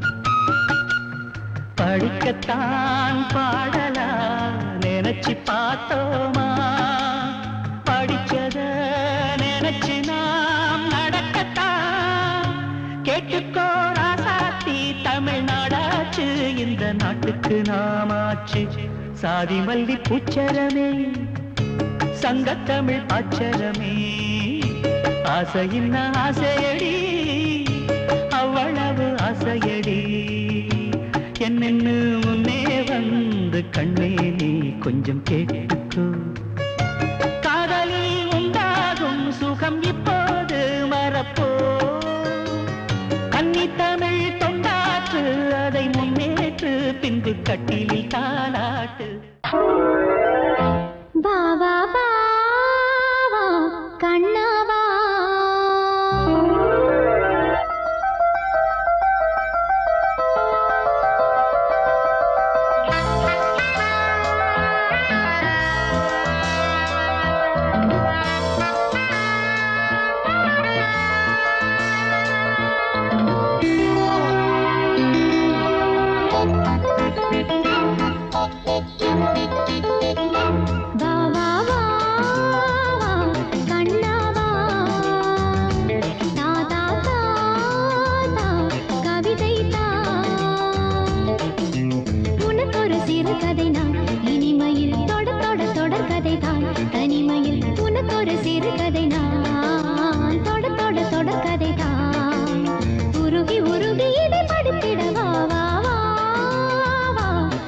படிக்கத்தான் பாடலா நினைச்சு பார்த்தோமா படிச்சத நினைச்சு நாம் நடக்கத்தான் கேட்டுக்கோ ராசாத்தி தமிழ்நாடாச்சு இந்த நாட்டுக்கு நாமாச்சு சாதி மல்லி பூச்சரமே சங்கத்தமிழ் பாச்சரமே ஆசையின் ஆசையடி அவ்வளவு ஆசையடி என்னென்னு முன்னே வந்து கண்ணே நீ கொஞ்சம் கேட்டுக்கோ காதலில் உண்டாகும் சுகம் இப்போது மறப்போ கன்னி தமிழ் தொண்டாற்று அதை முன்னேற்று பின்பு கட்டிலில் தாளாட்டு வா வா வா வா கண்ணா வா வா வா வா வா கண்ணா வா தா தா தா தா கவிதை தா உனக்கு ஒரு சிறு கதை நான் இனிமையில் தொட தொட தொடர் கதை தான் தனிமையில் உனக்கு ஒரு சிறு கதை நான் தொட தொட தொடர் கதை தான் உருகி உருகி இதை படித்திட வா வா வா வா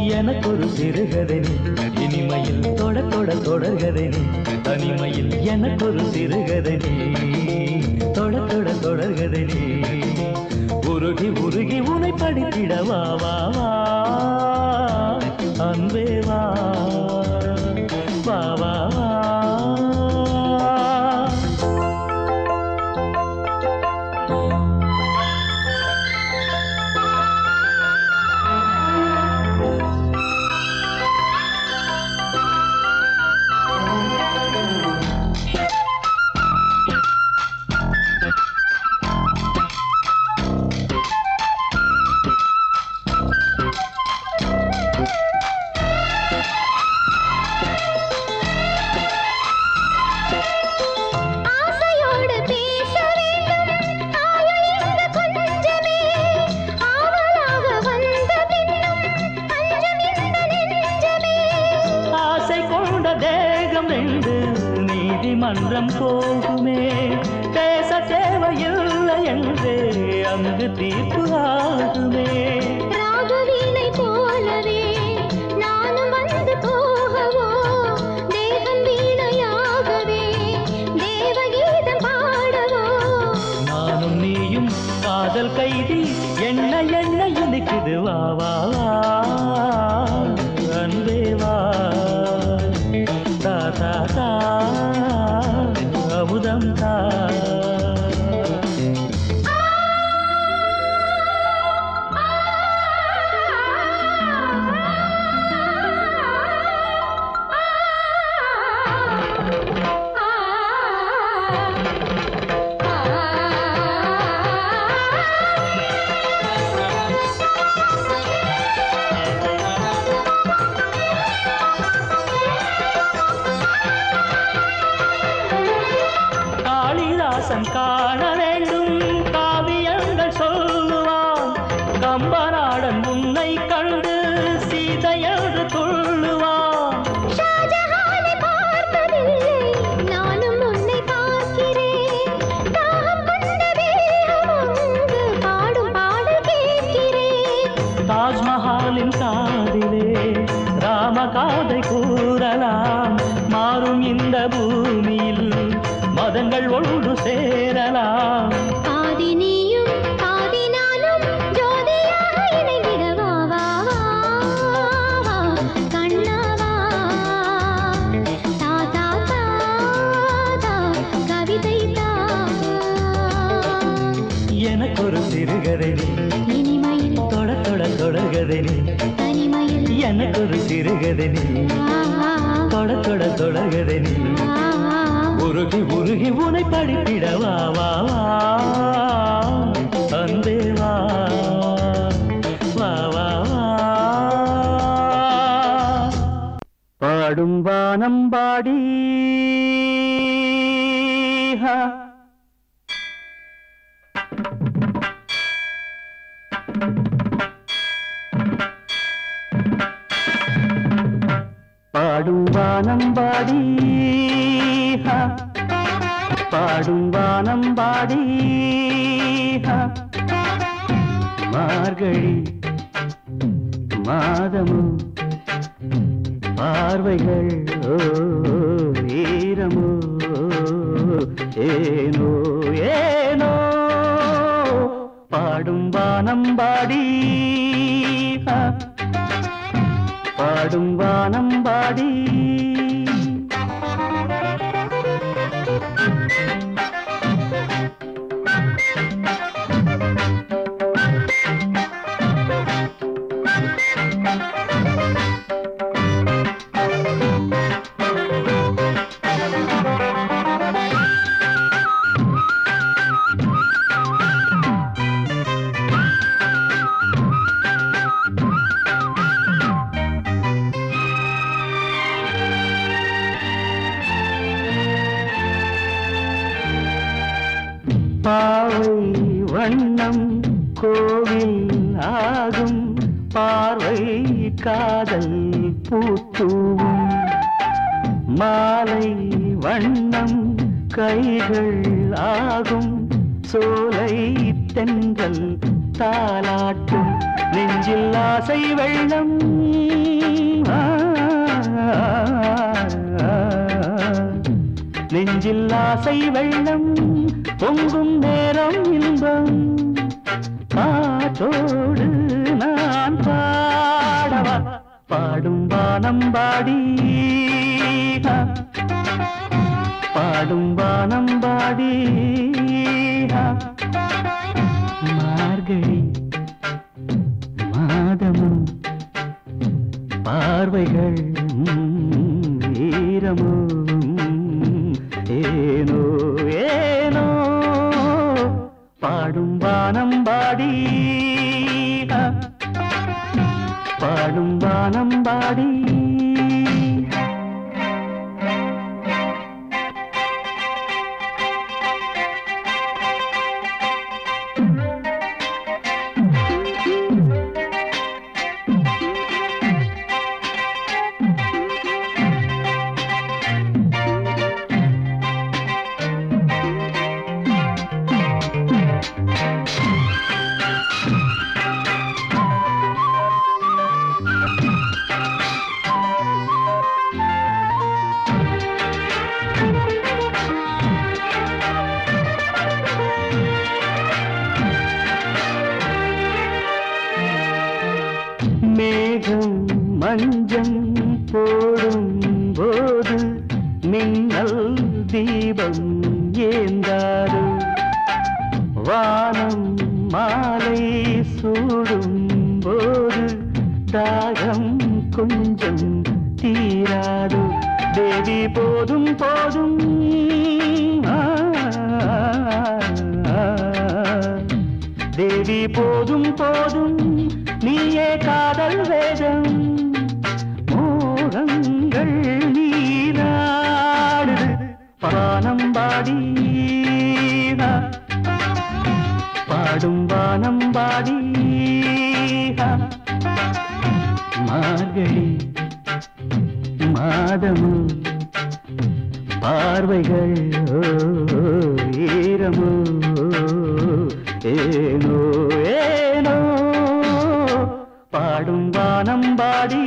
எனக்கு ஒரு சிறுகதை நீ இனிமையில் தொட தொட தொடர்கதை நீ தனிமையில் எனக்கு ஒரு சிறுகதை நீ தொட தொட தொடர்கதை நீ உருகி உருகி உனை படித்திட வா வா வா அன்பே வா வா வா வா ஆசையோடு பேச வேண்டும் ஆயுள் இந்த கொஞ்சமே ஆவலாக வந்த பின்னும் அஞ்சம் இந்த நெஞ்சமே ஆசை கொண்ட தேகம் என்று நீதிமன்றம் போகுமே பேச தேவையில்லை என்றே அங்கு தீர்ப்பு ஆகுமே ராகவீணை போலவே நானும் வந்து போகவோ தேவன் வீணையாகவே தேவகீதம் பாடவோ நானும் நீயும் காதல் கைதி என்ன என்ன இனிக்குது வா வா வா அன்பே வா தா தா தா அமுதம் தா காளிதாசன் காண வேண்டும் காவியங்கள் சொல்லுவான் கம்பநாடன் உன்னை கண்டு சீதையன்று துள்ளுவான் ஷாஜஹானை பார்த்ததில்லை நானும் உன்னை பார்க்கிறேன் தாகம் கொண்ட தேகம் அங்கு பாடும் பாடல் கேட்கிறேன் தாஜ்மஹாலின் காதிலே ராம காதை கூறலாம் மாறும் இந்த பூமியில் மதங்கள் ஒன்று சேரலாம் பாதி நீயும் பாதி நானும் ஜோதியாக இணைந்திட வா வா வா கண்ணவா தா தா தா தா கவிதை தா எனக்கு ஒரு சிறுகதை நீ இனிமையில் தொட தொட தொடர்கதை நீ தனிமையில் எனக்கு ஒரு சிறுகதை நீ ஆ, தொட தொட தொடர்கதை நீ ஆ, ஆ. உருகி உருகி உனை படித்திட வா வா வா அன்பே வா வா வா வா பாடும் வானம் பாடி ஹா. பாடும் வானம் பாடி ஹா. பாடும் வானம் பாடி ஹா. மார்கழி மாதமோ பார்வைகள் ஓ, ஈரமோ ஏனோ ஏனோ பாடும் வானம் பாடி ஹா. பாடும் வானம் பாடி பாவை வண்ணம் கோவில் ஆகும் பார்வை காதல் பூத்தூவும் மாலை வண்ணம் கைகள் ஆகும் சோலை தென்றல் தாலாட்டும் நெஞ்சில் ஆசை வெள்ளம் நெஞ்சில் ஆசை வெள்ளம் பொங்கும் நேரம் இன்பம் காற்றோடு நான் பாடவா பாடும் வானம் பாடி பாடும் வானம் பாடி மார்கழி மாதமும் பார்வைகள் ம், ஈரமும் ஏனோ ஏனோ பாடும் வானம் பாடி பாடும் வானம் பாடி மேகம் மஞ்சம் போடும் போது மின்னல் தீபம் ஏந்தாது வானம் மாலை சூடும் போது தாகம் கொஞ்சம் தீராது தேவி போதும் போதும் ஆ, ஆ, ஆ. தேவி போதும் போதும் நீயே காதல் வேதம் மோகங்கள் நீராடுது பானம் பாடி பாடும் வானம் பாடி மார்கழி மாதமும் பார்வைகள் ஓ, ஈரமோ ஏனோ ஏனோ பாடும் வானம் பாடி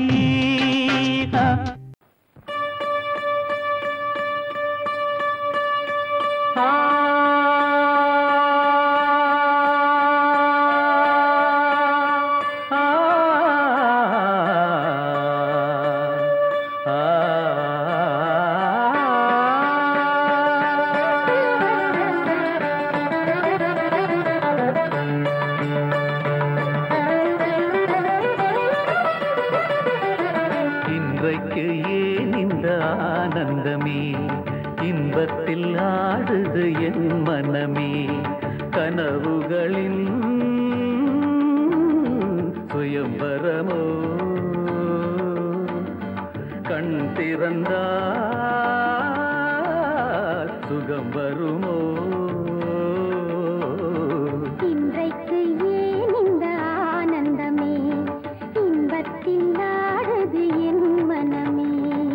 இன்றைக்கு ஏன் இந்த ஆனந்தமே இன்பத்தில் ஆடுது என் மனமே கனவுகளின் சுயம்பரமோ கண் திறந்தால் சுகம் வருமோ இன்றைக்கு ஏன் இந்த ஆனந்தமே இன்பத்தில் ஆடுது என் மனமே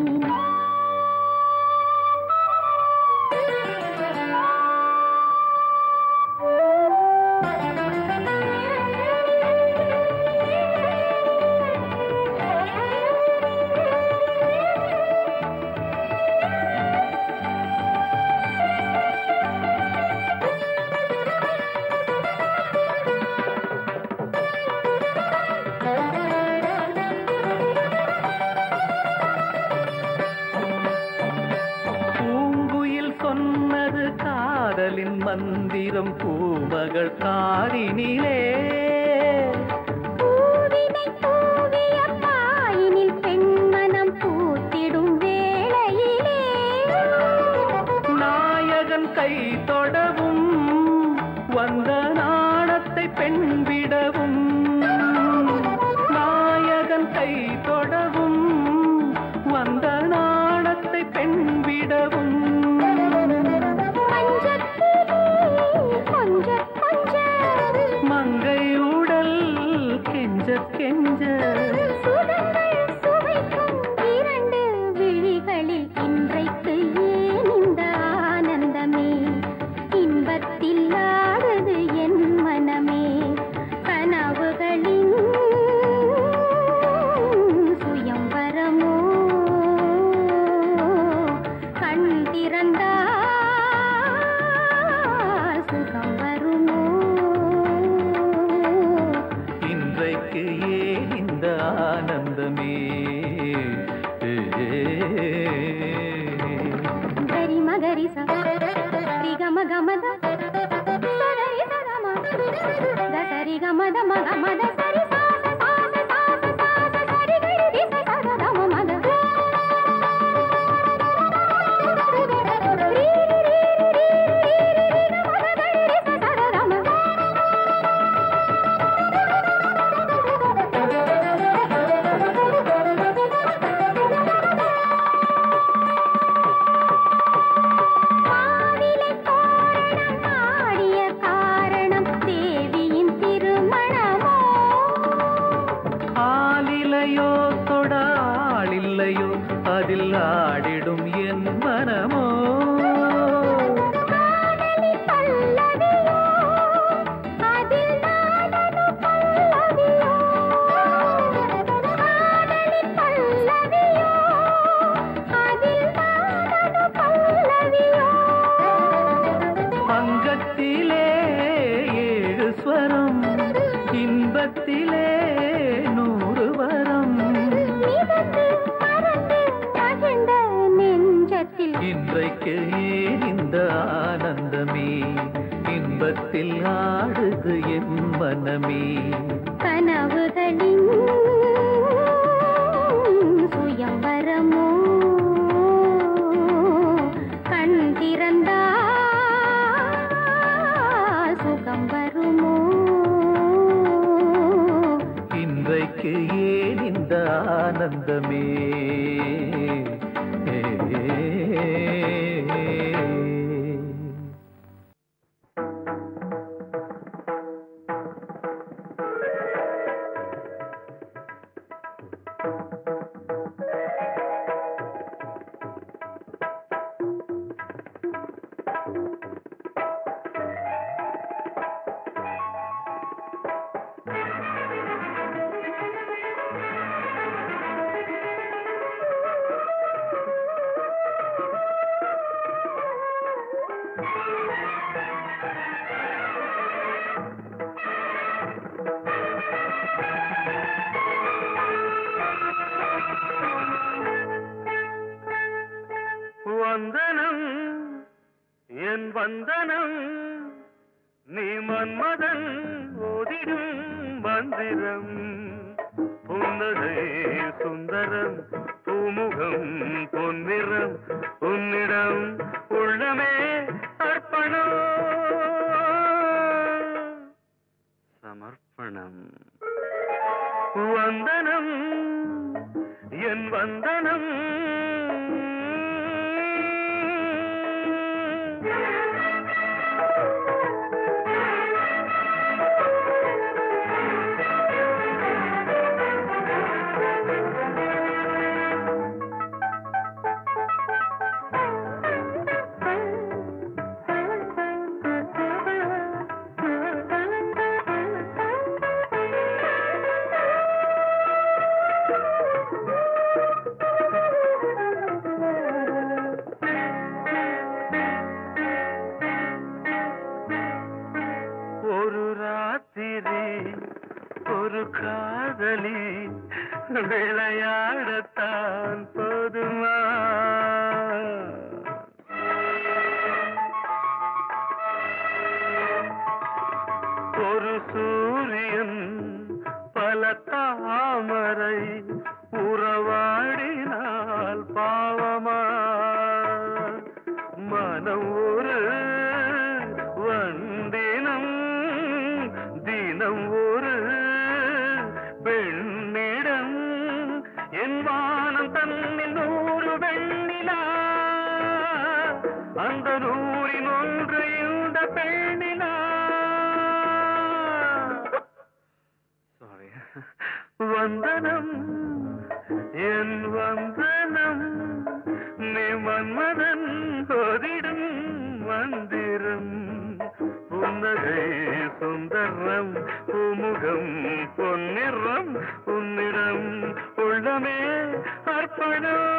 பூங்குயில் சொன்னது காதலின் மந்திரம் பூமகள் காரினிலே பூவினை தூவிய பாயினில் பெண்மனம் பூத்திடும் வேளையிலே நாயகன் கை தொடவும் வந்த நாணத்தை பெண் விடவும் நாயகன் கை தொடவும் வந்த நாணத்தை பெண் விடவும் மஞ்சத்திலே கொஞ்ச கொஞ்ச மங்கை உடல் கெஞ்ச கெஞ்ச சுடங்கள் சுவைக்கும் இரண்டு விழிகளில் இன்றைக்கு ஏன் இந்த ஆனந்தமே இன்பத்தில் ஆடுது என் மனமே கனவுகளின் ஆனந்தமே ಗರಿ ಮಗರಿ ಸ ರಿ ಗ ಮ ಗ ಮ ದ ಸರಿ ಸ ಗ ಮ ದ ಸರಿ ಗ ಮ ದ ಮ ಗ ಮ ದ ಸರಿ ಸ ಸ ಸ ಸ ಸ ಸ ಸ ಸ ಸರಿ ಗರಿ ರಿ ಸ ಸ ಗ ಗ ಮ ಮ ದ ರಿ ರಿ ರಿ ರಿ ರಿ ರಿ ರಿ ರಿ ಗ ಮ ದ ಗರಿ ರಿ ಸ ಸ ಗ ಗ ಮ மாவிலை தோரணம் ஆடிய காரணம் தேவியின் திருமணமோ ஆலிலையோ தொடாளில்லையோ அதில் ஆடிடும் என் மனமோ காதலி பல்லவியோ அதில் நானனு பல்லவியோ காதலி பல்லவியோ அதில் நானனு பல்லவியோ அங்கத்திலே ஏழு ஸ்வரம் இன்பத்திலே நூறு வரம் மிதந்து மறந்து மகிழ்ந்த நெஞ்சத்தில் இன்றைக்கு ஏன் இந்த ஆனந்தமே இன்பத்தில் ஆடுது என் மனமே கனவுகளின் சுயம்பரமோ கண் திறந்தால் சுகம் வருமோ இன்றைக்கு ஏன் இந்த ஆனந்தமே வந்தனம் என் வந்தனம் நீ மன்மதன் ஓதிடும் மந்திரம் புன்னகை சுந்தரம் பூமுகம் பொன்னிறம் உன்னிடம் உள்ளமே அர்ப்பணம் சமர்ப்பணம் வந்தனம் என் வந்தனம் ஒரு ராத்திரி ஒரு காதலி விளையாடத்தான் போதுமா ஒரு சூரியன் பல தாமரை உறவாடினால் பாவமா மனம் ஒரு வண்டினம் தினம் ஒரு பெண்ணிடம் என் வானம் தன்னில் நூறு வெண்ணிலா அந்த நூறின் ஒன்று இந்த பெண்ணிலா சாரி வந்தனம் என் வந்தனம் நீ மன்மதன் ஓதிடும் மந்திரம் புன்னகை சுந்தரம் பூமுகம் பொன்னிறம் உன்னிடம் உள்ளமே அர்ப்பணம்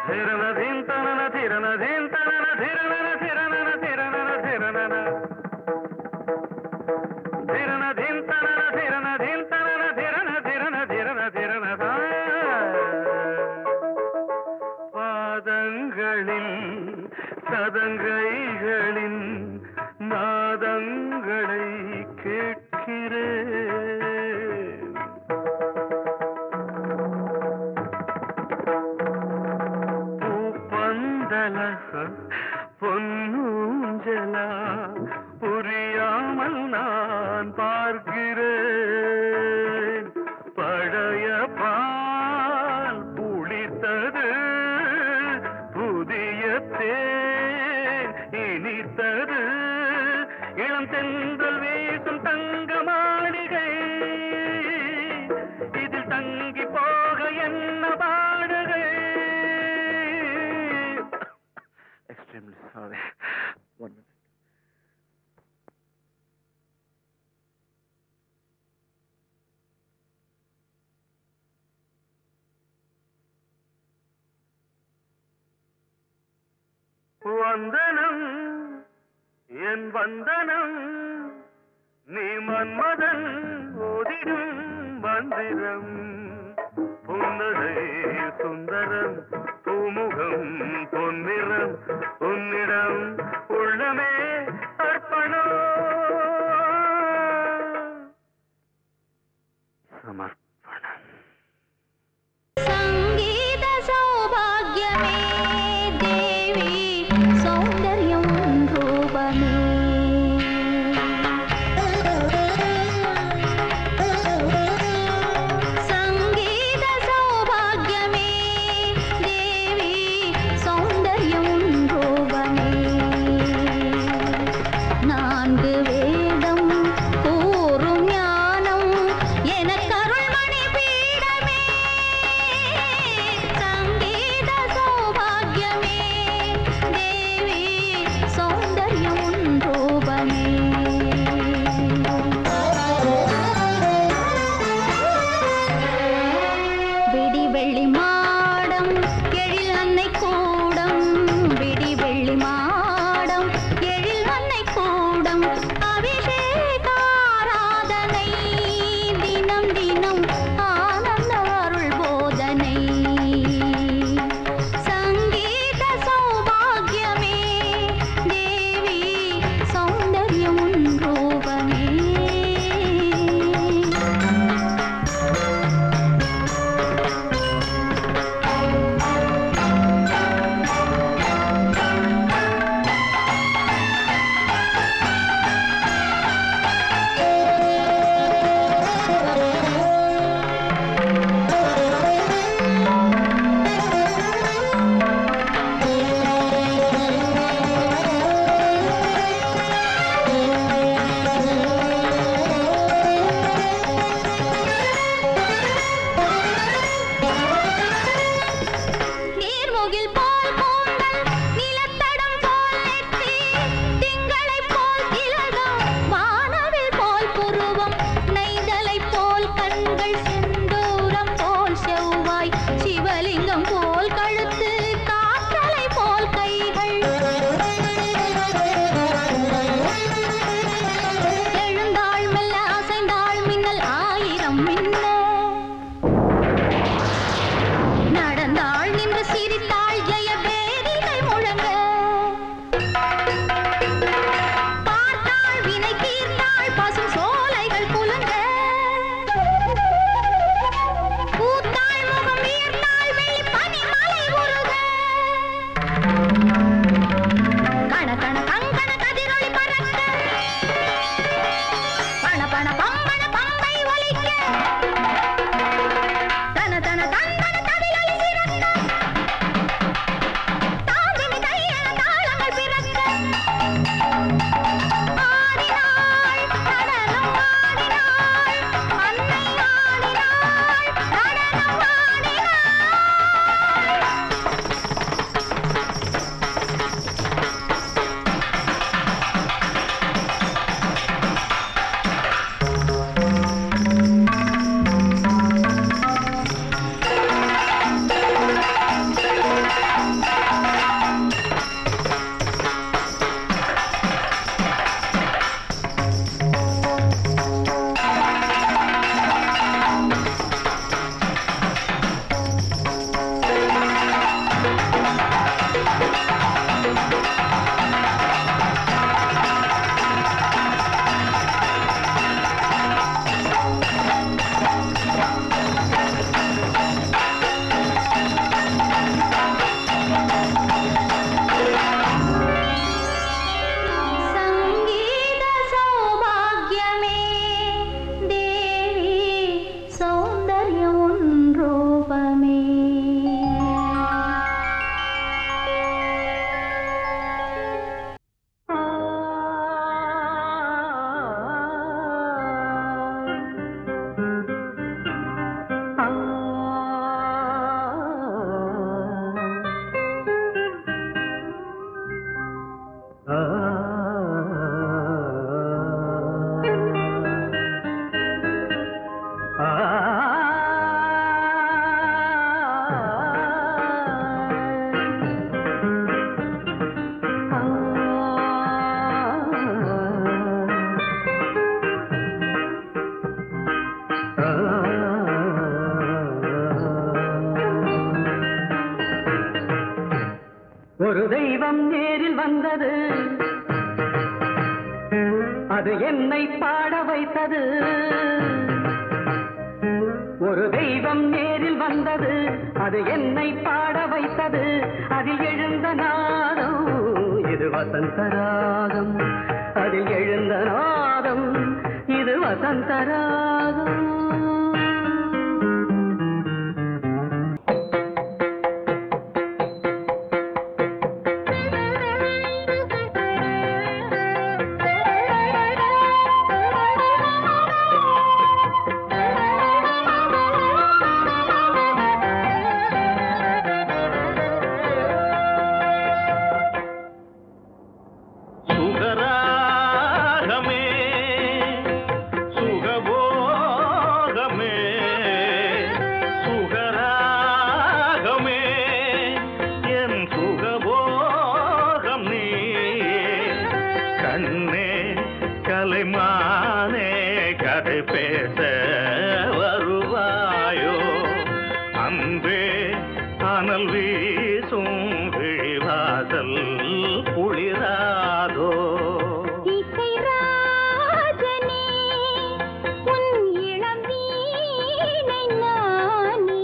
ಧಿರನ ಧಿಂತನನ ಧಿರನ ಧಿಂತನನ ಧಿರನನ ಧಿರನನ ಧಿರನನ ಧಿರನನ ಧಿರನ ಧಿಂತನನ ಧಿರನ ಧಿಂತನನ ಧಿರನ ಧಿರನ ಧಿರನ ಧಿರನ பாதங்களில் சதங்கைகளின் நாதங்களை கேட்கிறேன் பூப்பந்தல பொன்னூஞ்சல புரியாமல் நான் பார்க்கிறேன் பழைய பால் புளித்தது புதிய தேன் இனித்தது இளம் தென்றல் வீசும் தங்க மாளிகை இதில் தங்கி போக என்ன பாடுகை எக்ஸ்ட்ரீம்லி சாரி ஒன் மினிட் வந்தனம் என் வந்தனம் நீ மன்மதன் ஓதிடும் மந்திரம் புன்னகை சுந்தரம் பூமுகம் பொன்னிறம் உன்னிடம் உள்ளமே அர்ப்பணம் சமர்ப்பணம் సంగీత సౌభాగ్యమే దేవి సౌందర్యం రూపమే సంగీత సౌభాగ్యమే దేవి సౌందర్యం రూపమే நான்கு வேதம் கூறும் ஞானம் எனக்கருள் மணி பீடமே சங்கீத சௌபாகியமே தேவி சௌந்தர்யம் ரூபமே விடி வெள்ளி மாடம் எழில் அன்னை கூடம் விடி வெள்ளி மாடம் எழில் அன்னை கூடம் அபிஷேகாராதனை தினம் தினம் ஆனந்த அருள் போதனை சங்கீத சௌபாகியமே தேவி சௌந்தர்யம் ரூபமே நீர்முகில் போல் கூந்தல் நிலத்தடம் போல் நெற்றி திங்களைப் போல் திலகம் வானவில் போல் புருவம் நெய்தலைப் போல் கண்கள் செந்தூரம் போல் செவ்வாய் சிவலிங்கம் போல் கழுத்து காற்றலை போல் கைகள் எழுந்தாள் மெல்ல அசைந்தாள் மின்னல் ஆயிரம் மின்னோ நடந்தாள் நின்று சிரித்தாள் ஜெயபேரி ஒரு தெய்வம் நேரில் வந்தது அது என்னை பாட வைத்தது ஒரு தெய்வம் நேரில் வந்தது அது என்னை பாட வைத்தது அதில் எழுந்த நாதம் இது வசந்த ராகம் அதில் எழுந்த நாதம் இது வசந்த ராகம் சுகராகமே சுகபோகமே சுகராகமே என் சுகபோகம் நீ கண்ணே கலைமானே கதை பேச வருவாயோ அன்பே அனல் வீசும் விழிவாசல் குளிராதோ இசை ராஜனே உன் இளம் வீணை நானே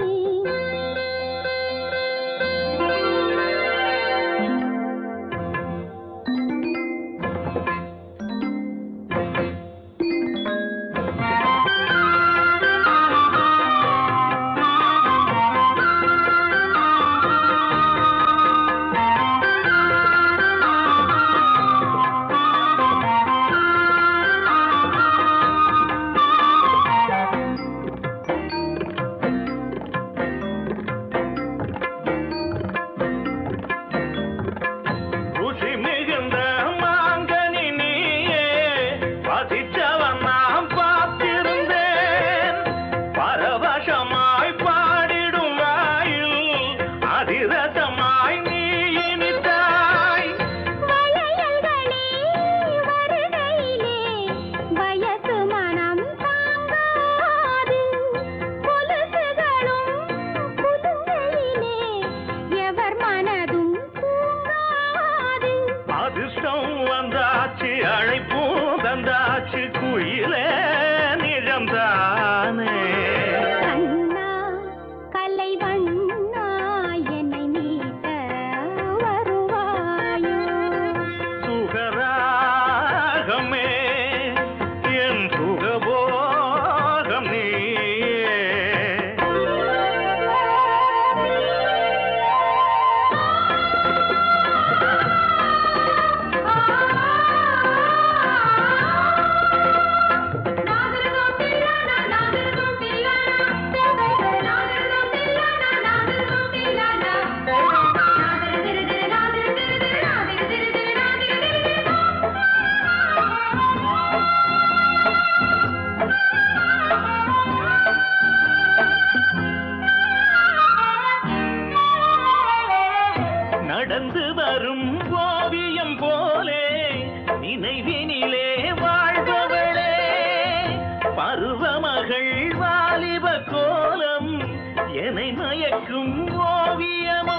ருசி மிகுந்த மாங்கனி நீயே பசிச்சவன் நான் பார்த்திருந்தேன் பரவசமாய் பாடிடும் வாயில் அதிரசமாய் நீ இனித்தாய் வளையல்களே வருகையிலே வயசு மனம் தாங்காது கொலுசுகளும் புதுமையிலே எவர் மனதும் தூங்காது அதிர்ஷ்டம் வந்தாச்சு அழைப்பும் தந்தாச்சு குயிலே நிஜம்தானே கண்ணா கலை வண்ணா என்னை மீட்ட வருவாயோ சுகராகமே என் சுகபோகம் நீயே நடந்து வரும் ஓவியம் போலே நினைவினிலே வாழ்பவளே பருவமகள் வாலிப கோலம் என்னை மயக்கும் ஓவியமோ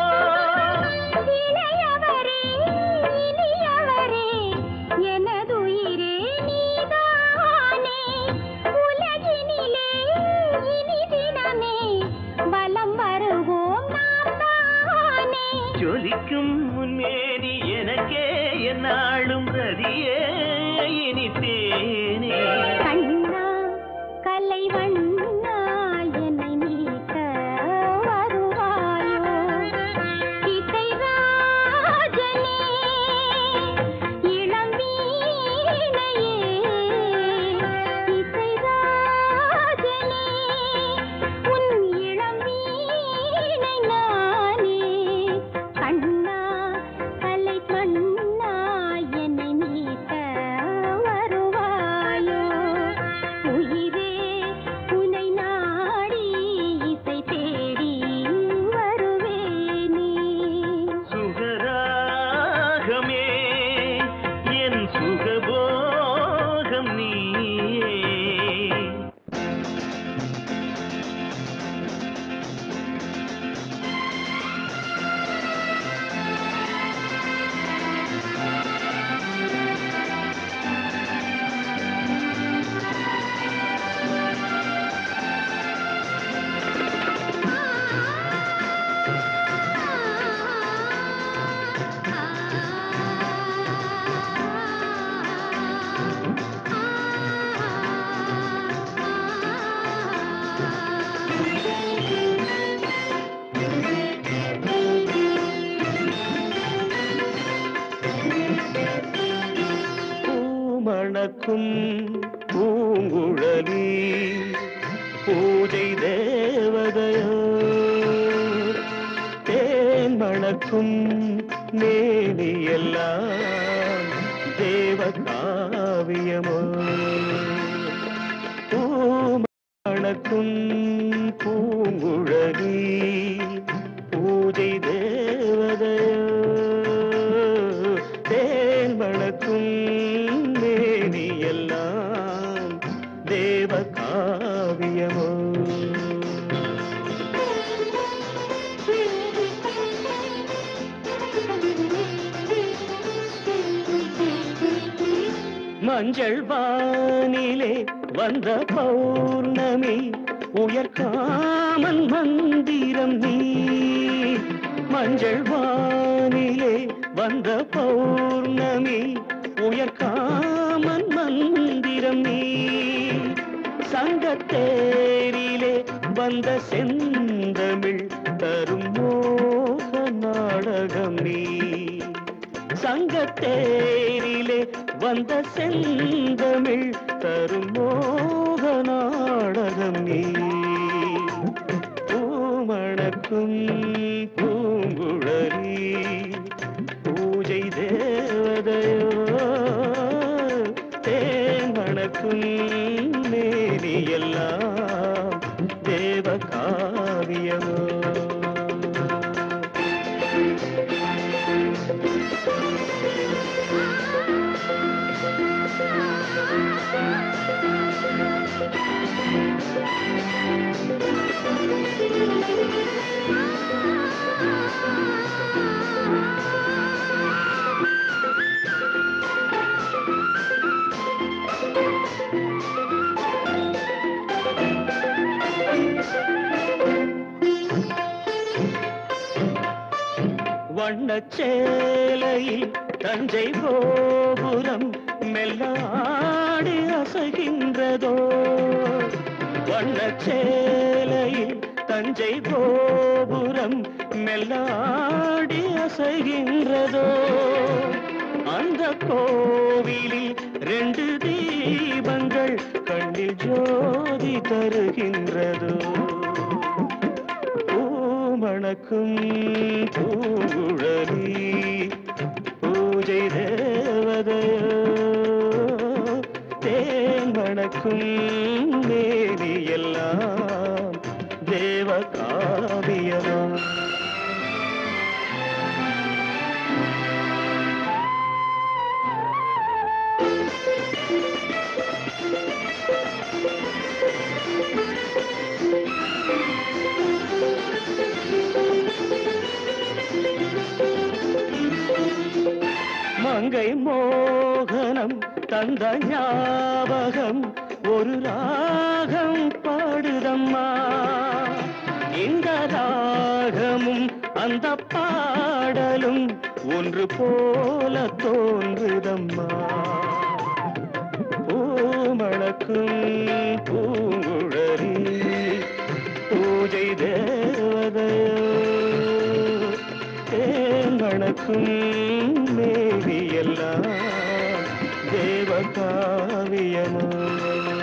இளையவரே இனியவரே எனதுயிரே நீதானே உலகினிலே இனி தினமே வலம் வருவோம் நாம் தானே ஜொலிக்கும் முன்னேறி எனக்கே என்னாலும் ரதியே இனித்தேனே கண்ணா கலை வண்ணா என்னை மீட்ட வருவாயோ இசை ராஜனே இளம் வீணையே இசை ராஜனே உன் இளம் வீணை நானே கண்ணா கலை மண்ணா என்னை மணக்கும் பூங்குழலி பூஜை தேவதையோ தேன் மணக்கும் மேனி எல்லாம் தேவ காவியமோ பூமணக்கும் பூங்குழலி பூஜை தேவதையோ தேன் மணக்கும் மேனி எல்லாம் தேவ காவியமோ மஞ்சள் வானிலே வந்த பௌர்ணமி உயர்காமன் மந்திரம் நீ மஞ்சள் வானிலே வந்த பௌர்ணமி உயர்காமன் மந்திரம் நீ சங்கத்தேரிலே வந்த செந்தமிழ் தரும் மோக நாடகம் நீ சங்கத்தேரிலே வந்த செந்தமிழ் தரும் மோக நாடகம் நீ பூமணக்கும் பூங்குழலி பூஜை தேவதையோ தேன் மணக்கும் மேனி எல்லாம் தேவ காவியமோ வண்ணச்சேலையில் தஞ்சை கோபுரம் மெல்லாடி அசைகின்றதோ வண்ணச்சேலையில் தஞ்சை கோபுரம் மெல்லாடி அசைகின்றதோ அந்த கோவிலில் ரெண்டு தீபங்கள் கண்ணில் ஜோதி தருகின்றதோ பூமணக்கும் பூங்குழலி பூஜை தேவதையோ தேன் மணக்கும் மேனி எல்லாம் தேவ காவியமோ மங்கை மோகனம் தந்த ஞாபகம் ஒரு ராகம் பாடுதம்மா இந்த ராகமும் அந்த பாடலும் ஒன்று போல தோன்றுதம்மா பூமணக்கும் பூங்குழலி பூஜை தேவதையோ தேன் மணக்கும் மேவி எல்லாம் தேவ காவியமோ